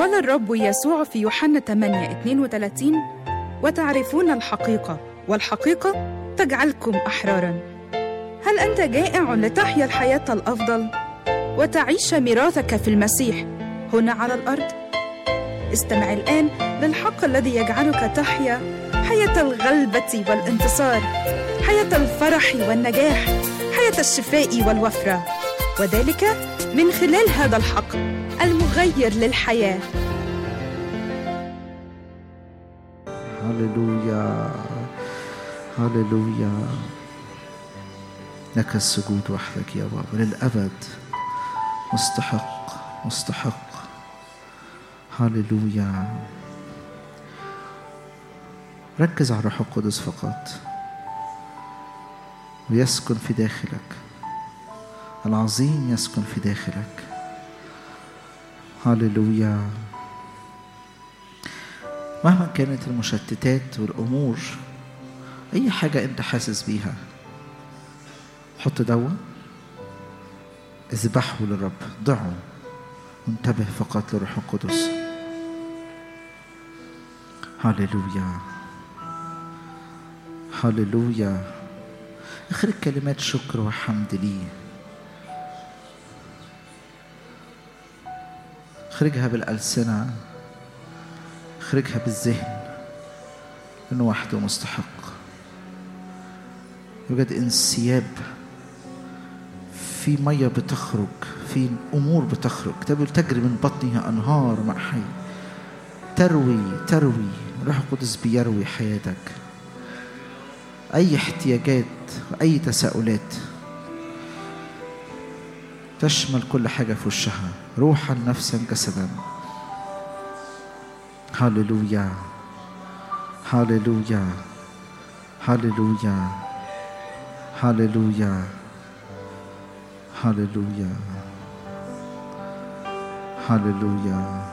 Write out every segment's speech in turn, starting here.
قال الرب يسوع في يوحنا 8 32 وتعرفون الحقيقة والحقيقة تجعلكم أحرارا هل أنت جائع لتحيا الحياة الأفضل وتعيش ميراثك في المسيح هنا على الأرض؟ استمع الآن للحق الذي يجعلك تحيا حياة الغلبة والانتصار حياة الفرح والنجاح حياة الشفاء والوفرة وذلك من خلال هذا الحق المغير للحياة هللويا هللويا لك السجود وحدك يا بابا للأبد مستحق مستحق هللويا ركز على الروح القدس فقط ويسكن في داخلك العظيم يسكن في داخلك هللويا مهما كانت المشتتات والامور اي حاجه انت حاسس بيها حط دوا اذبحه للرب ضعه وانتبه فقط للروح القدس هللويا هللويا اخرج كلمات شكر وحمد ليه اخرجها بالألسنة اخرجها بالذهن لأنه وحده مستحق يوجد انسياب في مية بتخرج في أمور بتخرج تقول تجري من بطنها أنهار مع حي تروي تروي الروح القدس بيروي حياتك أي احتياجات وأي تساؤلات تشمل كل حاجة في وشها روحا نفسا جسدا هللويا هللويا هللويا هللويا هللويا هللويا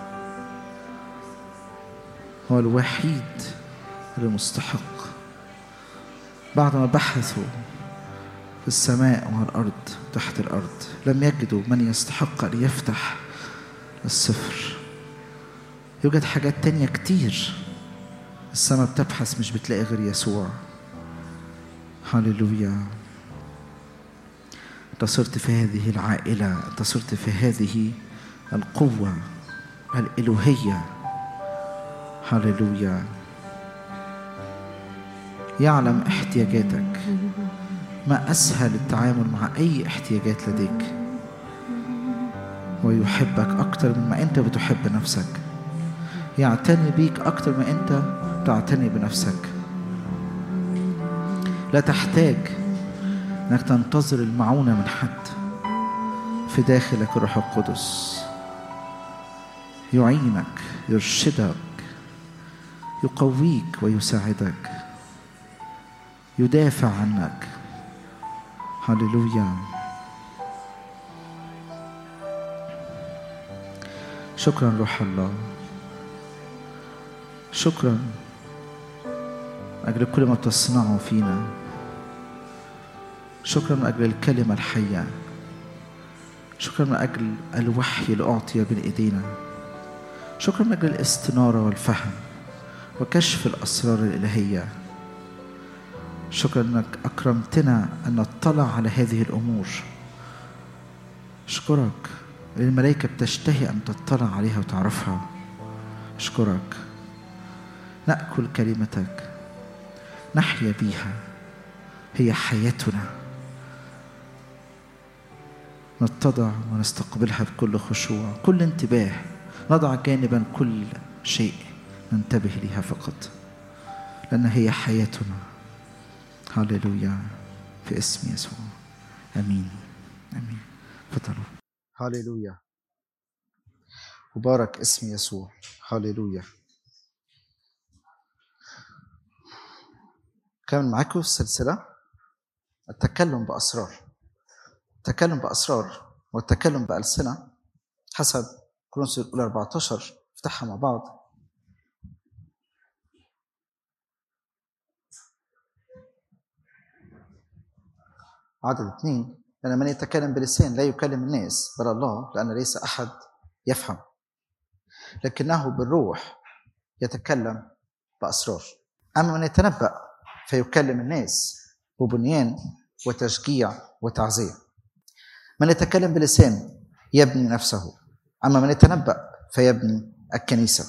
هو الوحيد المستحق بعد ما بحثوا في السماء وعلى الأرض تحت الأرض لم يجدوا من يستحق أن يفتح السفر يوجد حاجات تانية كتير السماء بتبحث مش بتلاقي غير يسوع هللويا انت صرت في هذه العائلة انت صرت في هذه القوة الإلوهية هللويا يعلم احتياجاتك ما أسهل التعامل مع أي احتياجات لديك ويحبك أكتر مما أنت بتحب نفسك يعتني بيك أكتر ما أنت تعتني بنفسك لا تحتاج أنك تنتظر المعونة من حد في داخلك الروح القدس يعينك يرشدك يقويك ويساعدك يدافع عنك هللويا شكرا روح الله شكرا أجل كل ما تصنعه فينا شكرا من أجل الكلمة الحية شكرا من أجل الوحي اللي أعطي بين إيدينا شكرا من أجل الاستنارة والفهم وكشف الأسرار الإلهية شكرا انك اكرمتنا ان نطلع على هذه الامور اشكرك الملائكه بتشتهي ان تطلع عليها وتعرفها اشكرك ناكل كلمتك نحيا بيها هي حياتنا نتضع ونستقبلها بكل خشوع كل انتباه نضع جانبا كل شيء ننتبه لها فقط لأن هي حياتنا هللويا في اسم يسوع امين امين تفضلوا هللويا مبارك اسم يسوع هللويا كان معاكم السلسله التكلم باسرار التكلم باسرار والتكلم بالسنه حسب كورنثوس الاولى 14 افتحها مع بعض عدد اثنين لأن من يتكلم بلسان لا يكلم الناس بل الله لأن ليس أحد يفهم لكنه بالروح يتكلم بأسرار أما من يتنبأ فيكلم الناس ببنيان وتشجيع وتعزية من يتكلم بلسان يبني نفسه أما من يتنبأ فيبني الكنيسة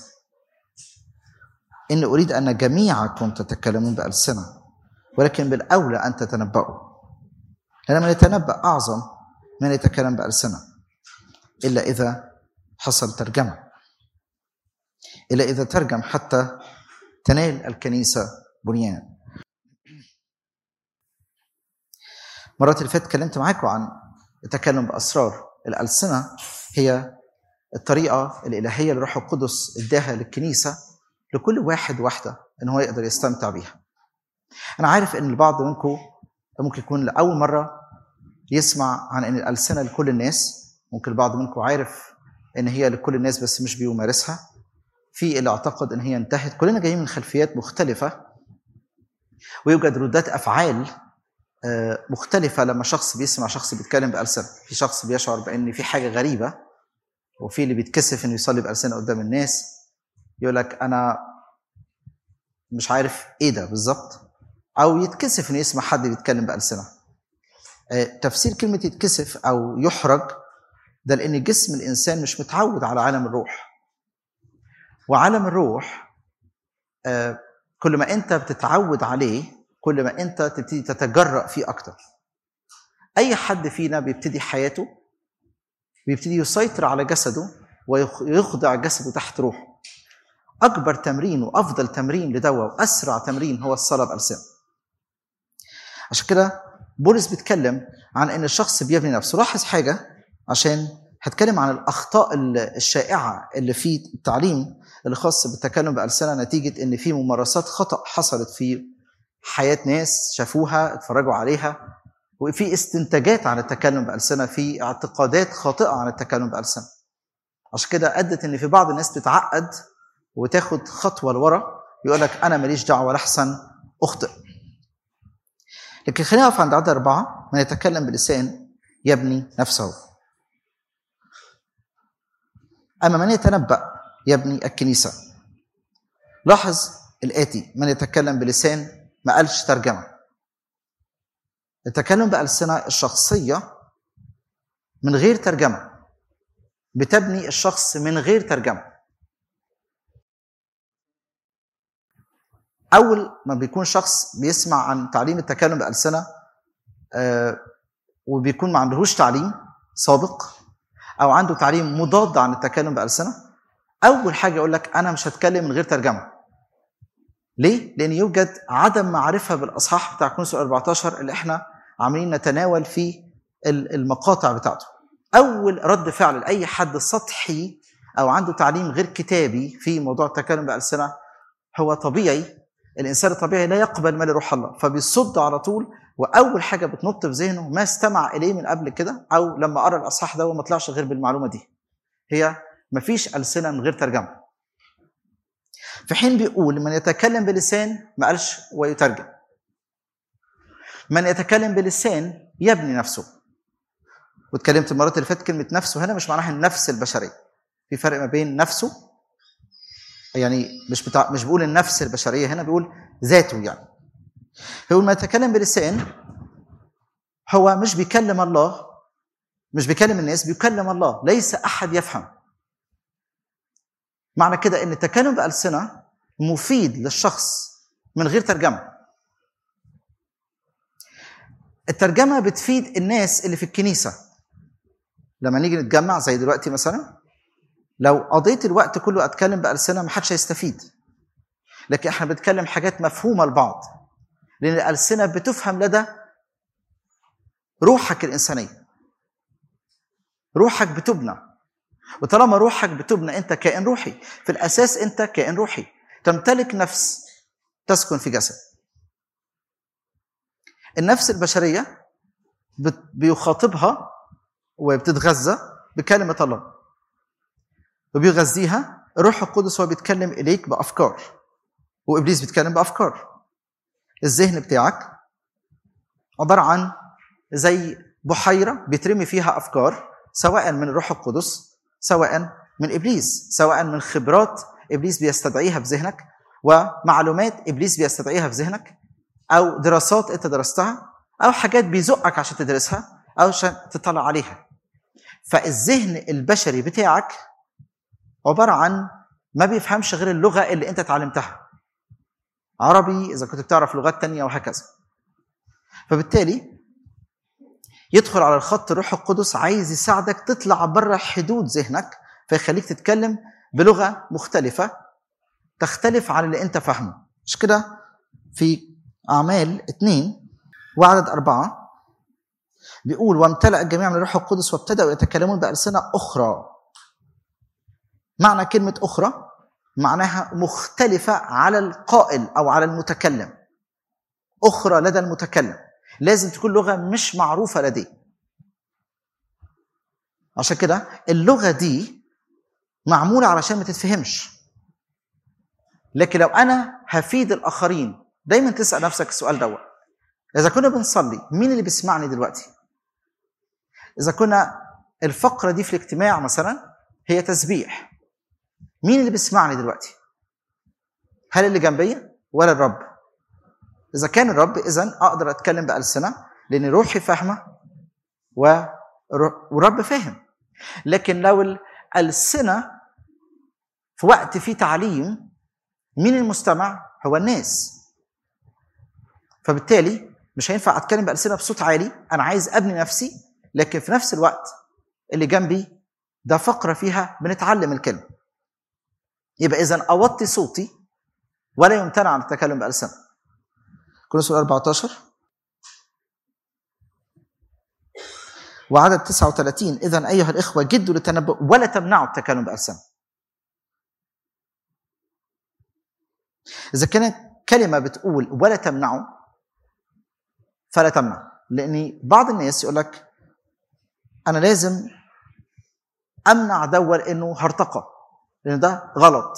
إن أريد أن جميعكم تتكلمون بألسنة ولكن بالأولى أن تتنبأوا لأن من يتنبأ أعظم من يتكلم بألسنة إلا إذا حصل ترجمة إلا إذا ترجم حتى تنال الكنيسة بنيان مرات اللي فاتت اتكلمت معاكم عن التكلم بأسرار الألسنة هي الطريقة الإلهية اللي روح القدس اداها للكنيسة لكل واحد واحدة إن هو يقدر يستمتع بيها. أنا عارف إن البعض منكم ممكن يكون لأول مرة يسمع عن إن الألسنة لكل الناس، ممكن البعض منكم عارف إن هي لكل الناس بس مش بيمارسها. في اللي اعتقد إن هي انتهت، كلنا جايين من خلفيات مختلفة ويوجد ردات أفعال مختلفة لما شخص بيسمع شخص بيتكلم بألسنة، في شخص بيشعر بأن في حاجة غريبة وفي اللي بيتكسف انه يصلي بألسنة قدام الناس يقول لك انا مش عارف ايه ده بالظبط او يتكسف انه يسمع حد بيتكلم بألسنة تفسير كلمة يتكسف او يحرج ده لان جسم الانسان مش متعود على عالم الروح وعالم الروح كل ما انت بتتعود عليه كل ما انت تبتدي تتجرأ فيه اكتر اي حد فينا بيبتدي حياته بيبتدي يسيطر على جسده ويخضع جسده تحت روحه اكبر تمرين وافضل تمرين لدوا واسرع تمرين هو الصلاه بالسنه عشان كده بولس بيتكلم عن ان الشخص بيبني نفسه لاحظ حاجه عشان هتكلم عن الاخطاء الشائعه اللي في التعليم اللي خاص بالتكلم بالسنه نتيجه ان في ممارسات خطا حصلت في حياه ناس شافوها اتفرجوا عليها وفي استنتاجات عن التكلم بألسنة في اعتقادات خاطئة عن التكلم بألسنة عشان كده أدت إن في بعض الناس تتعقد وتاخد خطوة لورا يقول لك أنا ماليش دعوة لحسن أخطئ لكن خلينا نقف عند عدد أربعة من يتكلم بلسان يبني نفسه أما من يتنبأ يبني الكنيسة لاحظ الآتي من يتكلم بلسان ما قالش ترجمه التكلم بألسنة الشخصية من غير ترجمة بتبني الشخص من غير ترجمة أول ما بيكون شخص بيسمع عن تعليم التكلم بألسنة آه وبيكون ما عندهوش تعليم سابق أو عنده تعليم مضاد عن التكلم بألسنة أول حاجة يقول لك أنا مش هتكلم من غير ترجمة ليه؟ لأن يوجد عدم معرفة بالأصحاح بتاع كونسو 14 اللي احنا عاملين نتناول فيه المقاطع بتاعته. أول رد فعل لأي حد سطحي أو عنده تعليم غير كتابي في موضوع التكلم بألسنة هو طبيعي الإنسان الطبيعي لا يقبل ما لروح الله فبيصد على طول وأول حاجة بتنط في ذهنه ما استمع إليه من قبل كده أو لما قرأ الأصحاح ده وما طلعش غير بالمعلومة دي. هي مفيش ألسنة من غير ترجمة. في حين بيقول من يتكلم بلسان ما قالش ويترجم من يتكلم بلسان يبني نفسه واتكلمت المرات اللي فاتت كلمه نفسه هنا مش معناها النفس البشريه في فرق ما بين نفسه يعني مش بتاع مش بيقول النفس البشريه هنا بيقول ذاته يعني هو ما يتكلم بلسان هو مش بيكلم الله مش بيكلم الناس بيكلم الله ليس احد يفهم معنى كده ان التكلم بألسنة مفيد للشخص من غير ترجمة الترجمة بتفيد الناس اللي في الكنيسة لما نيجي نتجمع زي دلوقتي مثلا لو قضيت الوقت كله اتكلم بألسنة محدش هيستفيد لكن احنا بنتكلم حاجات مفهومة لبعض لأن الألسنة بتفهم لدى روحك الإنسانية روحك بتبنى وطالما روحك بتبنى انت كائن روحي في الاساس انت كائن روحي تمتلك نفس تسكن في جسد النفس البشريه بيخاطبها وبتتغذى بكلمه الله وبيغذيها الروح القدس هو بيتكلم اليك بافكار وابليس بيتكلم بافكار الذهن بتاعك عباره عن زي بحيره بيترمي فيها افكار سواء من الروح القدس سواء من ابليس سواء من خبرات ابليس بيستدعيها في ذهنك ومعلومات ابليس بيستدعيها في ذهنك او دراسات انت درستها او حاجات بيزقك عشان تدرسها او عشان تطلع عليها فالذهن البشري بتاعك عباره عن ما بيفهمش غير اللغه اللي انت اتعلمتها عربي اذا كنت بتعرف لغات تانية وهكذا فبالتالي يدخل على الخط الروح القدس عايز يساعدك تطلع بره حدود ذهنك فيخليك تتكلم بلغه مختلفه تختلف عن اللي انت فاهمه مش كده في اعمال اثنين وعدد اربعه بيقول وامتلأ الجميع من الروح القدس وابتدأوا يتكلمون بألسنة أخرى معنى كلمة أخرى معناها مختلفة على القائل أو على المتكلم أخرى لدى المتكلم لازم تكون لغة مش معروفة لديه عشان كده اللغة دي معمولة علشان ما تتفهمش لكن لو أنا هفيد الآخرين دايما تسأل نفسك السؤال دوت إذا كنا بنصلي مين اللي بيسمعني دلوقتي؟ إذا كنا الفقرة دي في الاجتماع مثلا هي تسبيح مين اللي بيسمعني دلوقتي؟ هل اللي جنبي ولا الرب؟ إذا كان الرب إذا أقدر أتكلم بألسنة لأن روحي فاهمة والرب فاهم لكن لو الألسنة في وقت فيه تعليم مين المستمع؟ هو الناس فبالتالي مش هينفع اتكلم بألسنة بصوت عالي انا عايز ابني نفسي لكن في نفس الوقت اللي جنبي ده فقره فيها بنتعلم الكلمه يبقى اذا اوطي صوتي ولا يمتنع عن التكلم بألسنة كورنثوس 14 وعدد 39 اذا ايها الاخوه جدوا للتنبؤ ولا تمنعوا التكلم بألسنة اذا كانت كلمه بتقول ولا تمنعوا فلا تمنع لان بعض الناس يقول لك انا لازم امنع دور انه هرطقه لان ده غلط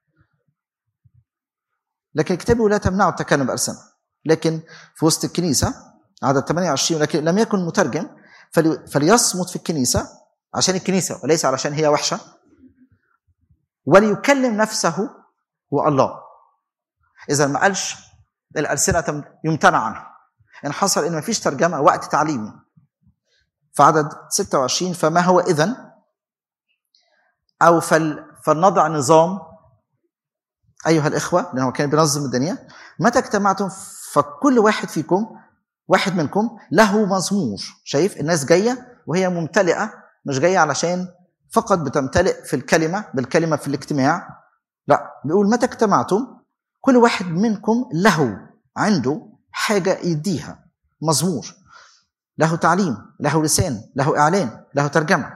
لكن الكتاب يقول لا تمنعوا التكلم بألسنة لكن في وسط الكنيسة عدد 28 لكن لم يكن مترجم فلي فليصمت في الكنيسة عشان الكنيسة وليس علشان هي وحشة وليكلم نفسه هو الله إذا ما قالش الألسنة يمتنع عنها إن حصل إن ما فيش ترجمة وقت تعليمي في عدد 26 فما هو إذن أو فل فلنضع نظام أيها الإخوة لأنه كان بينظم الدنيا متى اجتمعتم فكل واحد فيكم واحد منكم له مزمور شايف الناس جاية وهي ممتلئة مش جاية علشان فقط بتمتلئ في الكلمة بالكلمة في الاجتماع لا بيقول متى اجتمعتم كل واحد منكم له عنده حاجة يديها مزمور له تعليم له لسان له إعلان له ترجمة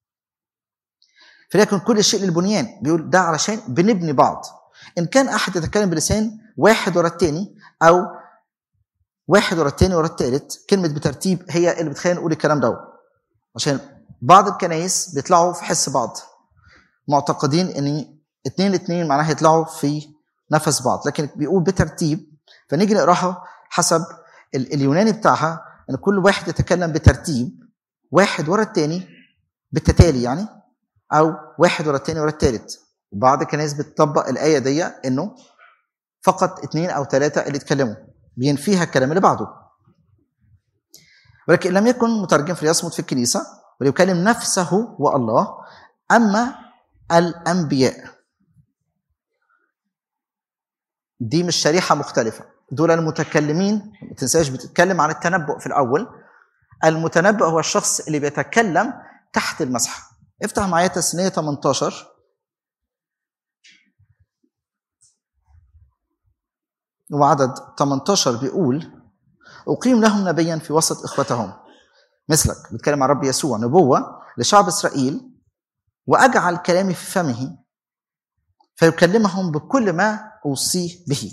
فليكن كل شيء للبنيان بيقول ده علشان بنبني بعض إن كان أحد يتكلم بلسان واحد ورا التاني أو واحد ورا التاني ورا التالت كلمة بترتيب هي اللي بتخلينا نقول الكلام ده عشان بعض الكنايس بيطلعوا في حس بعض معتقدين ان اتنين اتنين معناها يطلعوا في نفس بعض لكن بيقول بترتيب فنيجي نقراها حسب اليوناني بتاعها ان كل واحد يتكلم بترتيب واحد ورا التاني بالتتالي يعني او واحد ورا التاني ورا التالت وبعض الكنائس بتطبق الايه دي انه فقط اثنين او ثلاثه اللي يتكلموا بينفيها الكلام اللي بعده ولكن لم يكن مترجم فليصمت في الكنيسه وليكلم نفسه والله اما الانبياء دي مش شريحه مختلفه دول المتكلمين ما تنساش بتتكلم عن التنبؤ في الاول المتنبؤ هو الشخص اللي بيتكلم تحت المسحه افتح معايا تسنيه 18 وعدد 18 بيقول أقيم لهم نبيا في وسط إخوتهم مثلك بيتكلم عن رب يسوع نبوة لشعب إسرائيل وأجعل كلامي في فمه فيكلمهم بكل ما أوصيه به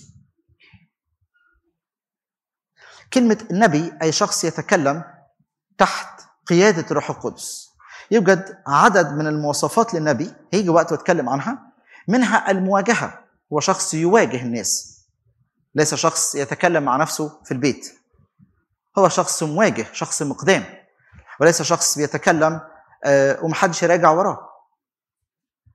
كلمة النبي أي شخص يتكلم تحت قيادة الروح القدس يوجد عدد من المواصفات للنبي هيجي وقت واتكلم عنها منها المواجهة هو شخص يواجه الناس ليس شخص يتكلم مع نفسه في البيت هو شخص مواجه شخص مقدام وليس شخص بيتكلم ومحدش يراجع وراه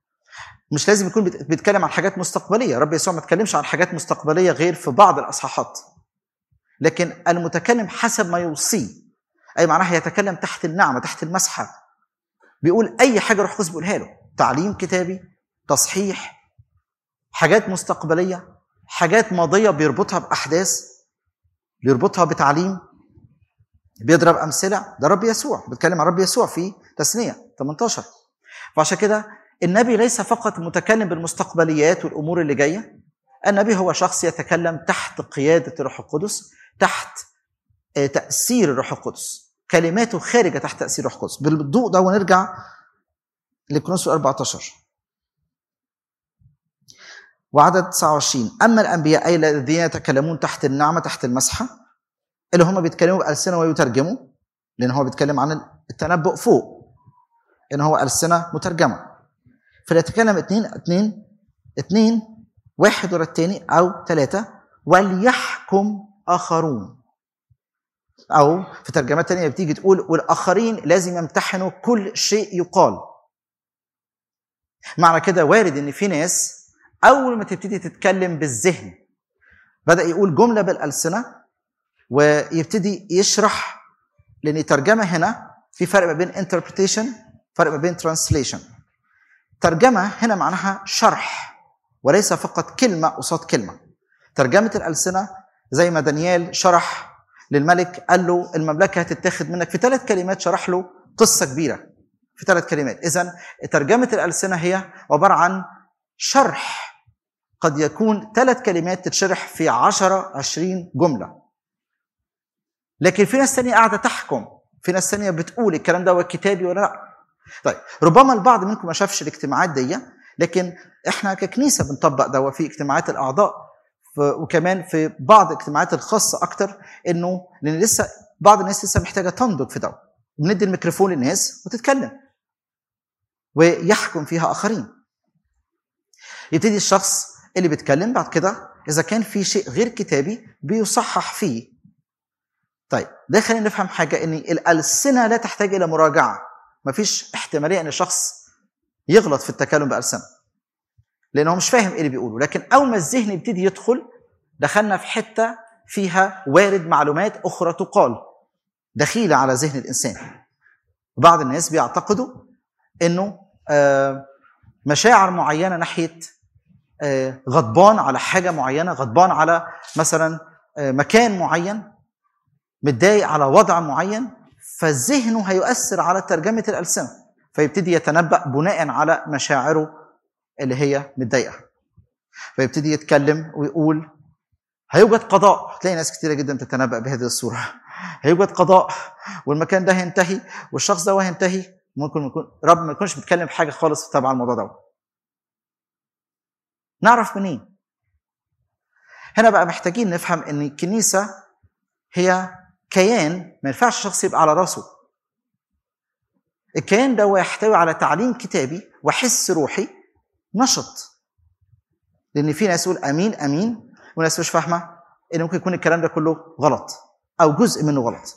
مش لازم يكون بيت- بيتكلم عن حاجات مستقبليه رب يسوع ما اتكلمش عن حاجات مستقبليه غير في بعض الاصحاحات لكن المتكلم حسب ما يوصيه اي معناها يتكلم تحت النعمه تحت المسحه بيقول اي حاجه روح القدس بيقولها له تعليم كتابي تصحيح حاجات مستقبليه حاجات ماضيه بيربطها باحداث بيربطها بتعليم بيضرب امثله ده رب يسوع بيتكلم عن رب يسوع في تثنيه 18 فعشان كده النبي ليس فقط متكلم بالمستقبليات والامور اللي جايه النبي هو شخص يتكلم تحت قياده الروح القدس تحت آه، تاثير الروح القدس كلماته خارجه تحت تاثير الروح القدس بالضوء ده ونرجع لكرونس 14 وعدد 29 اما الانبياء اي الذين يتكلمون تحت النعمه تحت المسحه اللي هم بيتكلموا بالسنه ويترجموا لان هو بيتكلم عن التنبؤ فوق ان هو السنه مترجمه فليتكلم اثنين اثنين اثنين واحد ورا الثاني او ثلاثه وليحكم اخرون او في ترجمات تانية بتيجي تقول والاخرين لازم يمتحنوا كل شيء يقال معنى كده وارد ان في ناس اول ما تبتدي تتكلم بالذهن بدا يقول جمله بالالسنه ويبتدي يشرح لان ترجمه هنا في فرق ما بين interpretation فرق ما بين translation ترجمه هنا معناها شرح وليس فقط كلمه قصاد كلمه ترجمه الالسنه زي ما دانيال شرح للملك قال له المملكه هتتاخد منك في ثلاث كلمات شرح له قصه كبيره في ثلاث كلمات اذا ترجمه الالسنه هي عباره عن شرح قد يكون ثلاث كلمات تتشرح في عشرة عشرين جملة لكن في ناس تانية قاعدة تحكم في ناس تانية بتقول الكلام ده هو كتابي ولا لا طيب ربما البعض منكم ما شافش الاجتماعات دي لكن احنا ككنيسة بنطبق ده في اجتماعات الأعضاء ف- وكمان في بعض الاجتماعات الخاصة أكتر إنه لأن لسه بعض الناس لسه محتاجة تنضج في ده بندي الميكروفون للناس وتتكلم ويحكم فيها آخرين يبتدي الشخص اللي بيتكلم بعد كده اذا كان في شيء غير كتابي بيصحح فيه طيب ده خلينا نفهم حاجه ان الالسنه لا تحتاج الى مراجعه مفيش احتماليه ان شخص يغلط في التكلم بالسنه لانه مش فاهم ايه اللي بيقوله لكن اول ما الذهن يبتدي يدخل دخلنا في حته فيها وارد معلومات اخرى تقال دخيله على ذهن الانسان بعض الناس بيعتقدوا انه آه، مشاعر معينه ناحيه آه، غضبان على حاجه معينه غضبان على مثلا آه، مكان معين متضايق على وضع معين فذهنه هيؤثر على ترجمه الالسنه فيبتدي يتنبأ بناء على مشاعره اللي هي متضايقه فيبتدي يتكلم ويقول هيوجد قضاء تلاقي ناس كتيره جدا تتنبأ بهذه الصوره هيوجد قضاء والمكان ده هينتهي والشخص ده هينتهي ممكن يكون رب ما يكونش بيتكلم في حاجه خالص تبع الموضوع ده نعرف منين هنا بقى محتاجين نفهم ان الكنيسه هي كيان ما ينفعش شخص يبقى على راسه الكيان ده هو يحتوي على تعليم كتابي وحس روحي نشط لان في ناس يقول امين امين وناس مش فاهمه ان ممكن يكون الكلام ده كله غلط او جزء منه غلط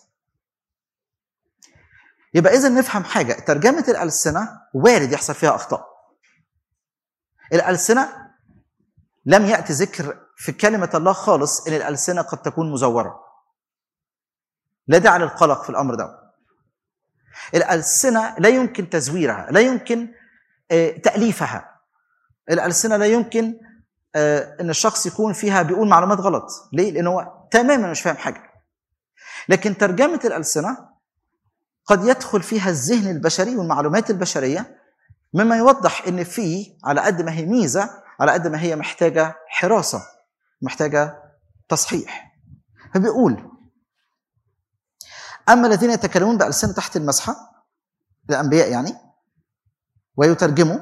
يبقى اذا نفهم حاجه ترجمه الالسنه وارد يحصل فيها اخطاء الالسنه لم ياتي ذكر في كلمه الله خالص ان الالسنه قد تكون مزوره لا داعي للقلق في الامر ده الالسنه لا يمكن تزويرها لا يمكن آه، تاليفها الالسنه لا يمكن آه، ان الشخص يكون فيها بيقول معلومات غلط ليه لان هو تماما مش فاهم حاجه لكن ترجمه الالسنه قد يدخل فيها الذهن البشري والمعلومات البشريه مما يوضح ان في على قد ما هي ميزه على قد ما هي محتاجه حراسه محتاجه تصحيح فبيقول اما الذين يتكلمون بالسنه تحت المسحه الانبياء يعني ويترجموا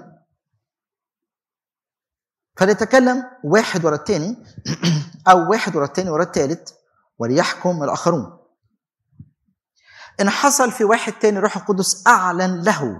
فليتكلم واحد ورا الثاني او واحد ورا الثاني ورا الثالث وليحكم الاخرون ان حصل في واحد تاني روح القدس اعلن له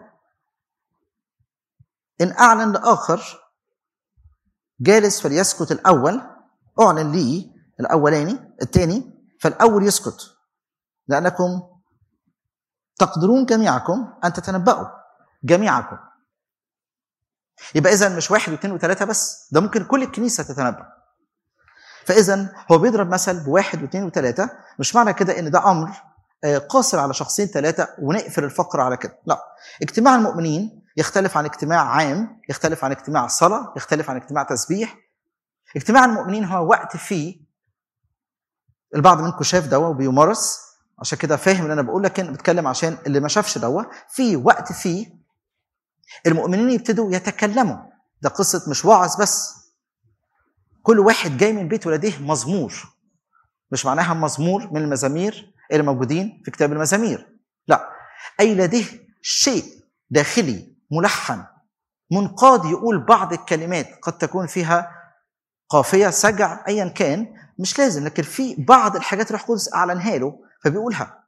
ان اعلن لاخر جالس فليسكت الاول اعلن لي الاولاني الثاني فالاول يسكت لانكم تقدرون جميعكم ان تتنبأوا جميعكم يبقى اذا مش واحد واثنين وثلاثه بس ده ممكن كل الكنيسه تتنبأ فاذا هو بيضرب مثل بواحد واثنين وثلاثه مش معنى كده ان ده امر آه، قاصر على شخصين ثلاثه ونقفل الفقره على كده لا اجتماع المؤمنين يختلف عن اجتماع عام يختلف عن اجتماع صلاه يختلف عن اجتماع تسبيح اجتماع المؤمنين هو وقت فيه البعض منكم شاف دوا وبيمارس عشان كده فاهم اللي انا بقول لكن بتكلم عشان اللي ما شافش دوا في وقت فيه المؤمنين يبتدوا يتكلموا ده قصه مش وعظ بس كل واحد جاي من بيت ولديه مزمور مش معناها مزمور من المزامير اللي موجودين في كتاب المزامير لا اي لديه شيء داخلي ملحن منقاد يقول بعض الكلمات قد تكون فيها قافيه سجع ايا كان مش لازم لكن في بعض الحاجات الروح القدس اعلنها له فبيقولها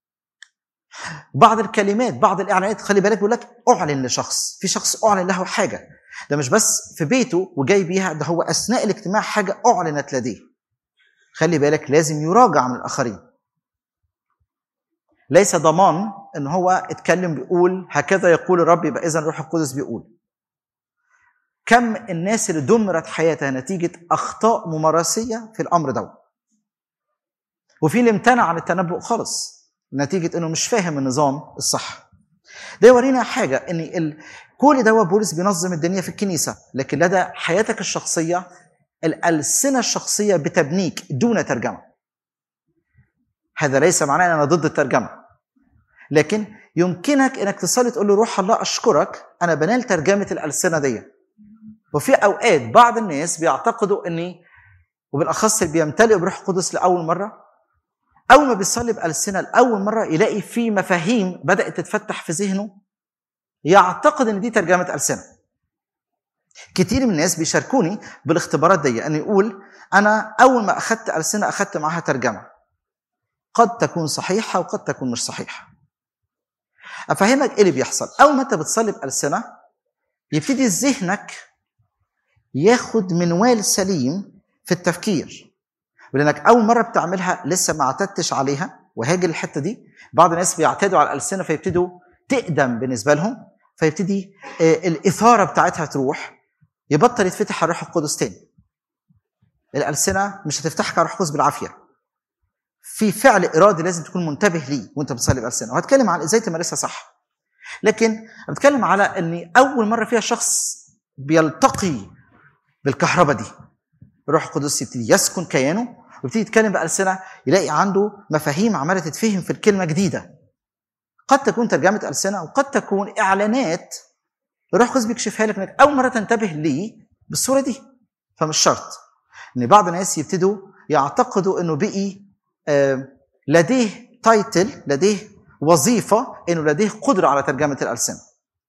بعض الكلمات بعض الاعلانات خلي بالك بيقول لك اعلن لشخص في شخص اعلن له حاجه ده مش بس في بيته وجاي بيها ده هو اثناء الاجتماع حاجه اعلنت لديه خلي بالك لازم يراجع من الاخرين ليس ضمان ان هو اتكلم بيقول هكذا يقول الرب يبقى اذا الروح القدس بيقول كم الناس اللي دمرت حياتها نتيجه اخطاء ممارسيه في الامر ده وفي اللي امتنع عن التنبؤ خالص نتيجه انه مش فاهم النظام الصح ده يورينا حاجه ان ال... كل ده بولس بينظم الدنيا في الكنيسه لكن لدى حياتك الشخصيه الالسنه الشخصيه بتبنيك دون ترجمه هذا ليس معناه ان انا ضد الترجمه لكن يمكنك انك تصلي تقول له روح الله اشكرك انا بنال ترجمه الالسنه دي وفي اوقات بعض الناس بيعتقدوا اني وبالاخص اللي بيمتلئ بروح القدس لاول مره اول ما بيصلي بالسنه لاول مره يلاقي في مفاهيم بدات تتفتح في ذهنه يعتقد ان دي ترجمه السنه كتير من الناس بيشاركوني بالاختبارات دي ان يقول انا اول ما اخذت السنه اخذت معاها ترجمه قد تكون صحيحه وقد تكون مش صحيحه افهمك ايه اللي بيحصل اول ما انت بتصلي بالسنه يبتدي ذهنك ياخد منوال سليم في التفكير ولانك اول مره بتعملها لسه ما اعتدتش عليها وهاجي الحته دي بعض الناس بيعتادوا على الالسنه فيبتدوا تقدم بالنسبه لهم فيبتدي آه، الاثاره بتاعتها تروح يبطل يتفتح على الروح القدس تاني الالسنه مش هتفتحك على الروح القدس بالعافيه في فعل ارادي لازم تكون منتبه ليه وانت بتصلي بالسنه وهتكلم عن ازاي تمارسها صح لكن بتكلم على ان اول مره فيها شخص بيلتقي بالكهرباء دي الروح القدس يبتدي يسكن كيانه ويبتدي يتكلم بألسنة يلاقي عنده مفاهيم عمالة تتفهم في الكلمة جديدة قد تكون ترجمة ألسنة وقد تكون إعلانات الروح القدس بيكشفها لك انك أول مرة تنتبه ليه بالصورة دي فمش شرط إن بعض الناس يبتدوا يعتقدوا إنه بقي آه، لديه تايتل لديه وظيفة إنه لديه قدرة على ترجمة الألسنة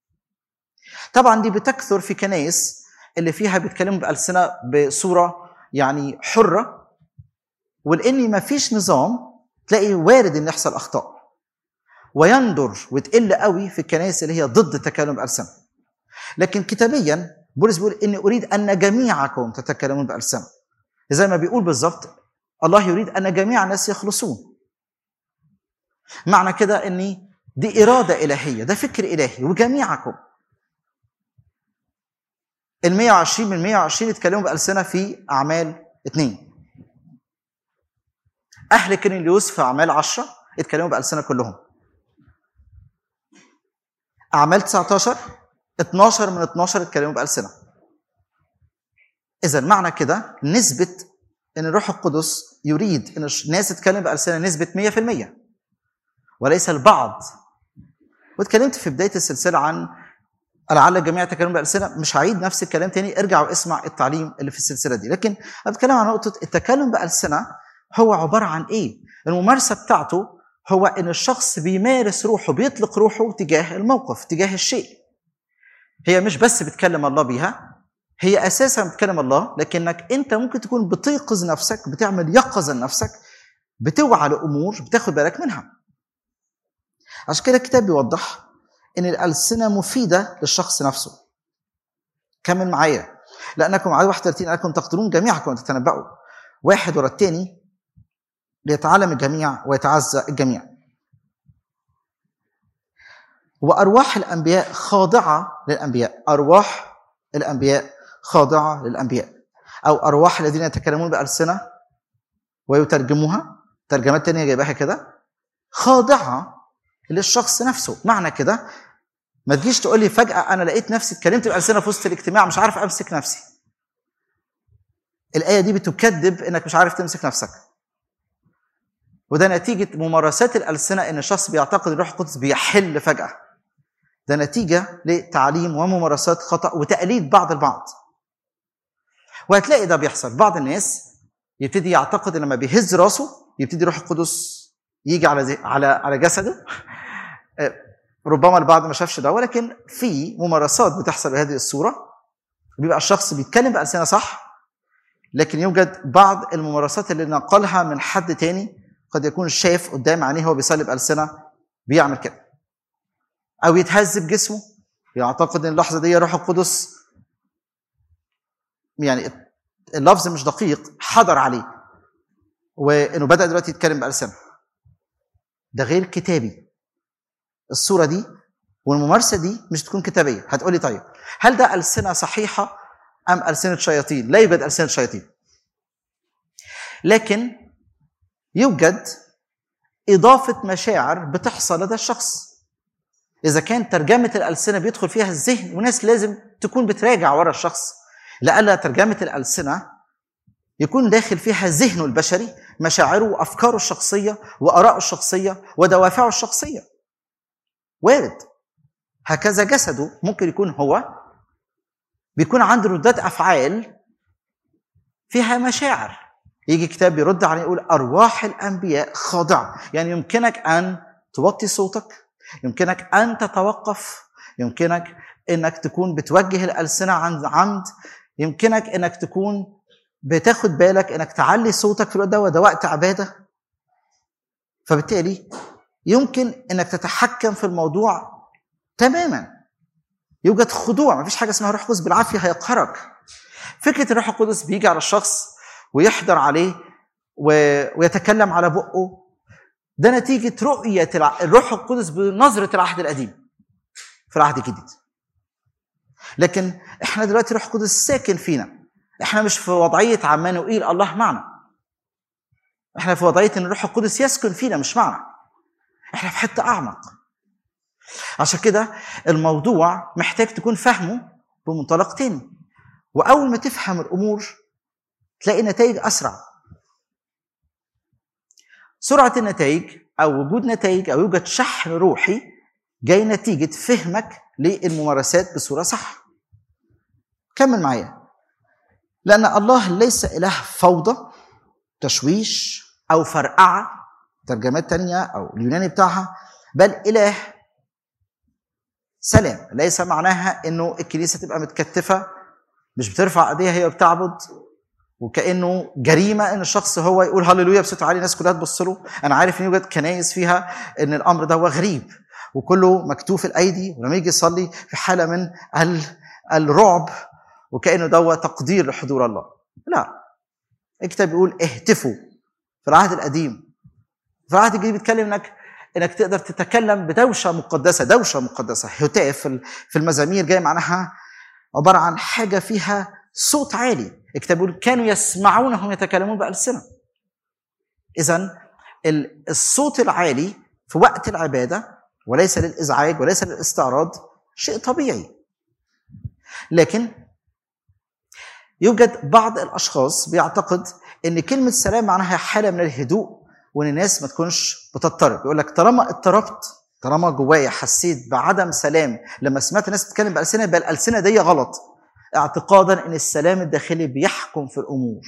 طبعا دي بتكثر في كنايس اللي فيها بيتكلموا بألسنة بصورة يعني حرة ولأن ما فيش نظام تلاقي وارد إن يحصل أخطاء ويندر وتقل قوي في الكنائس اللي هي ضد التكلم بألسنة لكن كتابيا بولس بيقول إني أريد أن جميعكم تتكلمون بألسنة زي ما بيقول بالظبط الله يريد أن جميع الناس يخلصون معنى كده أني دي إرادة إلهية ده فكر إلهي وجميعكم ال 120 من 120 يتكلموا بألسنة في أعمال اثنين أهل كرينيوس في أعمال 10 يتكلموا بألسنة كلهم أعمال 19 12 من 12 يتكلموا بألسنة إذا معنى كده نسبة إن الروح القدس يريد إن الناس تتكلم بألسنة نسبة 100% وليس البعض واتكلمت في بداية السلسلة عن لعل الجميع يتكلمون بألسنة مش هعيد نفس الكلام تاني ارجع واسمع التعليم اللي في السلسلة دي لكن أنا بتكلم عن نقطة التكلم بألسنة هو عبارة عن إيه؟ الممارسة بتاعته هو إن الشخص بيمارس روحه بيطلق روحه تجاه الموقف تجاه الشيء هي مش بس بتكلم الله بيها هي أساسا بتكلم الله لكنك أنت ممكن تكون بتيقظ نفسك بتعمل يقظة لنفسك بتوعى لأمور بتاخد بالك منها عشان كده الكتاب بيوضح ان الالسنه مفيده للشخص نفسه كمل معايا لانكم عدد 31 انكم تقدرون جميعكم ان تتنبؤوا واحد ورا الثاني ليتعلم الجميع ويتعزى الجميع وارواح الانبياء خاضعه للانبياء ارواح الانبياء خاضعه للانبياء او ارواح الذين يتكلمون بالسنه ويترجموها ترجمات تانية جايباها كده خاضعه للشخص نفسه معنى كده ما تجيش تقول لي فجاه انا لقيت نفسي اتكلمت بالسنه في وسط الاجتماع مش عارف امسك نفسي الايه دي بتكذب انك مش عارف تمسك نفسك وده نتيجه ممارسات الالسنه ان الشخص بيعتقد الروح القدس بيحل فجاه ده نتيجه لتعليم وممارسات خطا وتقليد بعض البعض وهتلاقي ده بيحصل بعض الناس يبتدي يعتقد ان لما بيهز راسه يبتدي الروح القدس يجي على زي على على جسده ربما البعض ما شافش ده ولكن في ممارسات بتحصل بهذه الصوره بيبقى الشخص بيتكلم بألسنة صح لكن يوجد بعض الممارسات اللي نقلها من حد تاني قد يكون شاف قدام عينيه هو بيصلي بألسنة بيعمل كده أو يتهز بجسمه يعتقد ان اللحظة دي روح القدس يعني اللفظ مش دقيق حضر عليه وانه بدأ دلوقتي يتكلم بألسنة ده غير كتابي الصورة دي والممارسة دي مش تكون كتابية هتقولي طيب هل ده ألسنة صحيحة أم ألسنة شياطين لا يوجد ألسنة شياطين لكن يوجد إضافة مشاعر بتحصل لدى الشخص إذا كان ترجمة الألسنة بيدخل فيها الذهن وناس لازم تكون بتراجع ورا الشخص لألا ترجمة الألسنة يكون داخل فيها ذهنه البشري مشاعره وأفكاره الشخصية وآراءه الشخصية ودوافعه الشخصية وارد هكذا جسده ممكن يكون هو بيكون عنده ردات افعال فيها مشاعر يجي كتاب يرد عليه يقول ارواح الانبياء خاضعه يعني يمكنك ان توطي صوتك يمكنك ان تتوقف يمكنك انك تكون بتوجه الالسنه عن عمد يمكنك انك تكون بتاخد بالك انك تعلي صوتك في الوقت ده وده وقت عباده فبالتالي يمكن انك تتحكم في الموضوع تماما يوجد خضوع مفيش حاجه اسمها روح القدس بالعافيه هيقهرك فكره الروح القدس بيجي على الشخص ويحضر عليه ويتكلم على بقه ده نتيجه رؤيه الروح القدس بنظره العهد القديم في العهد الجديد لكن احنا دلوقتي الروح القدس ساكن فينا احنا مش في وضعيه عمانوئيل الله معنا احنا في وضعيه ان الروح القدس يسكن فينا مش معنا احنا في حته اعمق عشان كده الموضوع محتاج تكون فاهمه بمنطلق تاني واول ما تفهم الامور تلاقي نتائج اسرع سرعه النتائج او وجود نتائج او يوجد شحن روحي جاي نتيجه فهمك للممارسات بصوره صح كمل معايا لان الله ليس اله فوضى تشويش او فرقعه ترجمات تانية او اليوناني بتاعها بل اله سلام ليس معناها انه الكنيسه تبقى متكتفه مش بترفع ايديها هي بتعبد وكانه جريمه ان الشخص هو يقول هللويا بصوت عالي الناس كلها تبص له انا عارف ان يوجد كنايس فيها ان الامر ده هو غريب وكله مكتوف الايدي ولما يجي يصلي في حاله من الرعب وكانه ده تقدير لحضور الله لا الكتاب بيقول اهتفوا في العهد القديم في العهد الجديد بيتكلم انك انك تقدر تتكلم بدوشه مقدسه دوشه مقدسه هتاف في المزامير جاي معناها عباره عن حاجه فيها صوت عالي الكتاب بيقول كانوا يسمعونهم يتكلمون بالسنه اذا الصوت العالي في وقت العباده وليس للازعاج وليس للاستعراض شيء طبيعي لكن يوجد بعض الاشخاص بيعتقد ان كلمه سلام معناها حاله من الهدوء وان الناس ما تكونش بتضطرب يقول لك طالما اضطربت طالما جوايا حسيت بعدم سلام لما سمعت الناس بتتكلم بالسنه يبقى الالسنه دي غلط اعتقادا ان السلام الداخلي بيحكم في الامور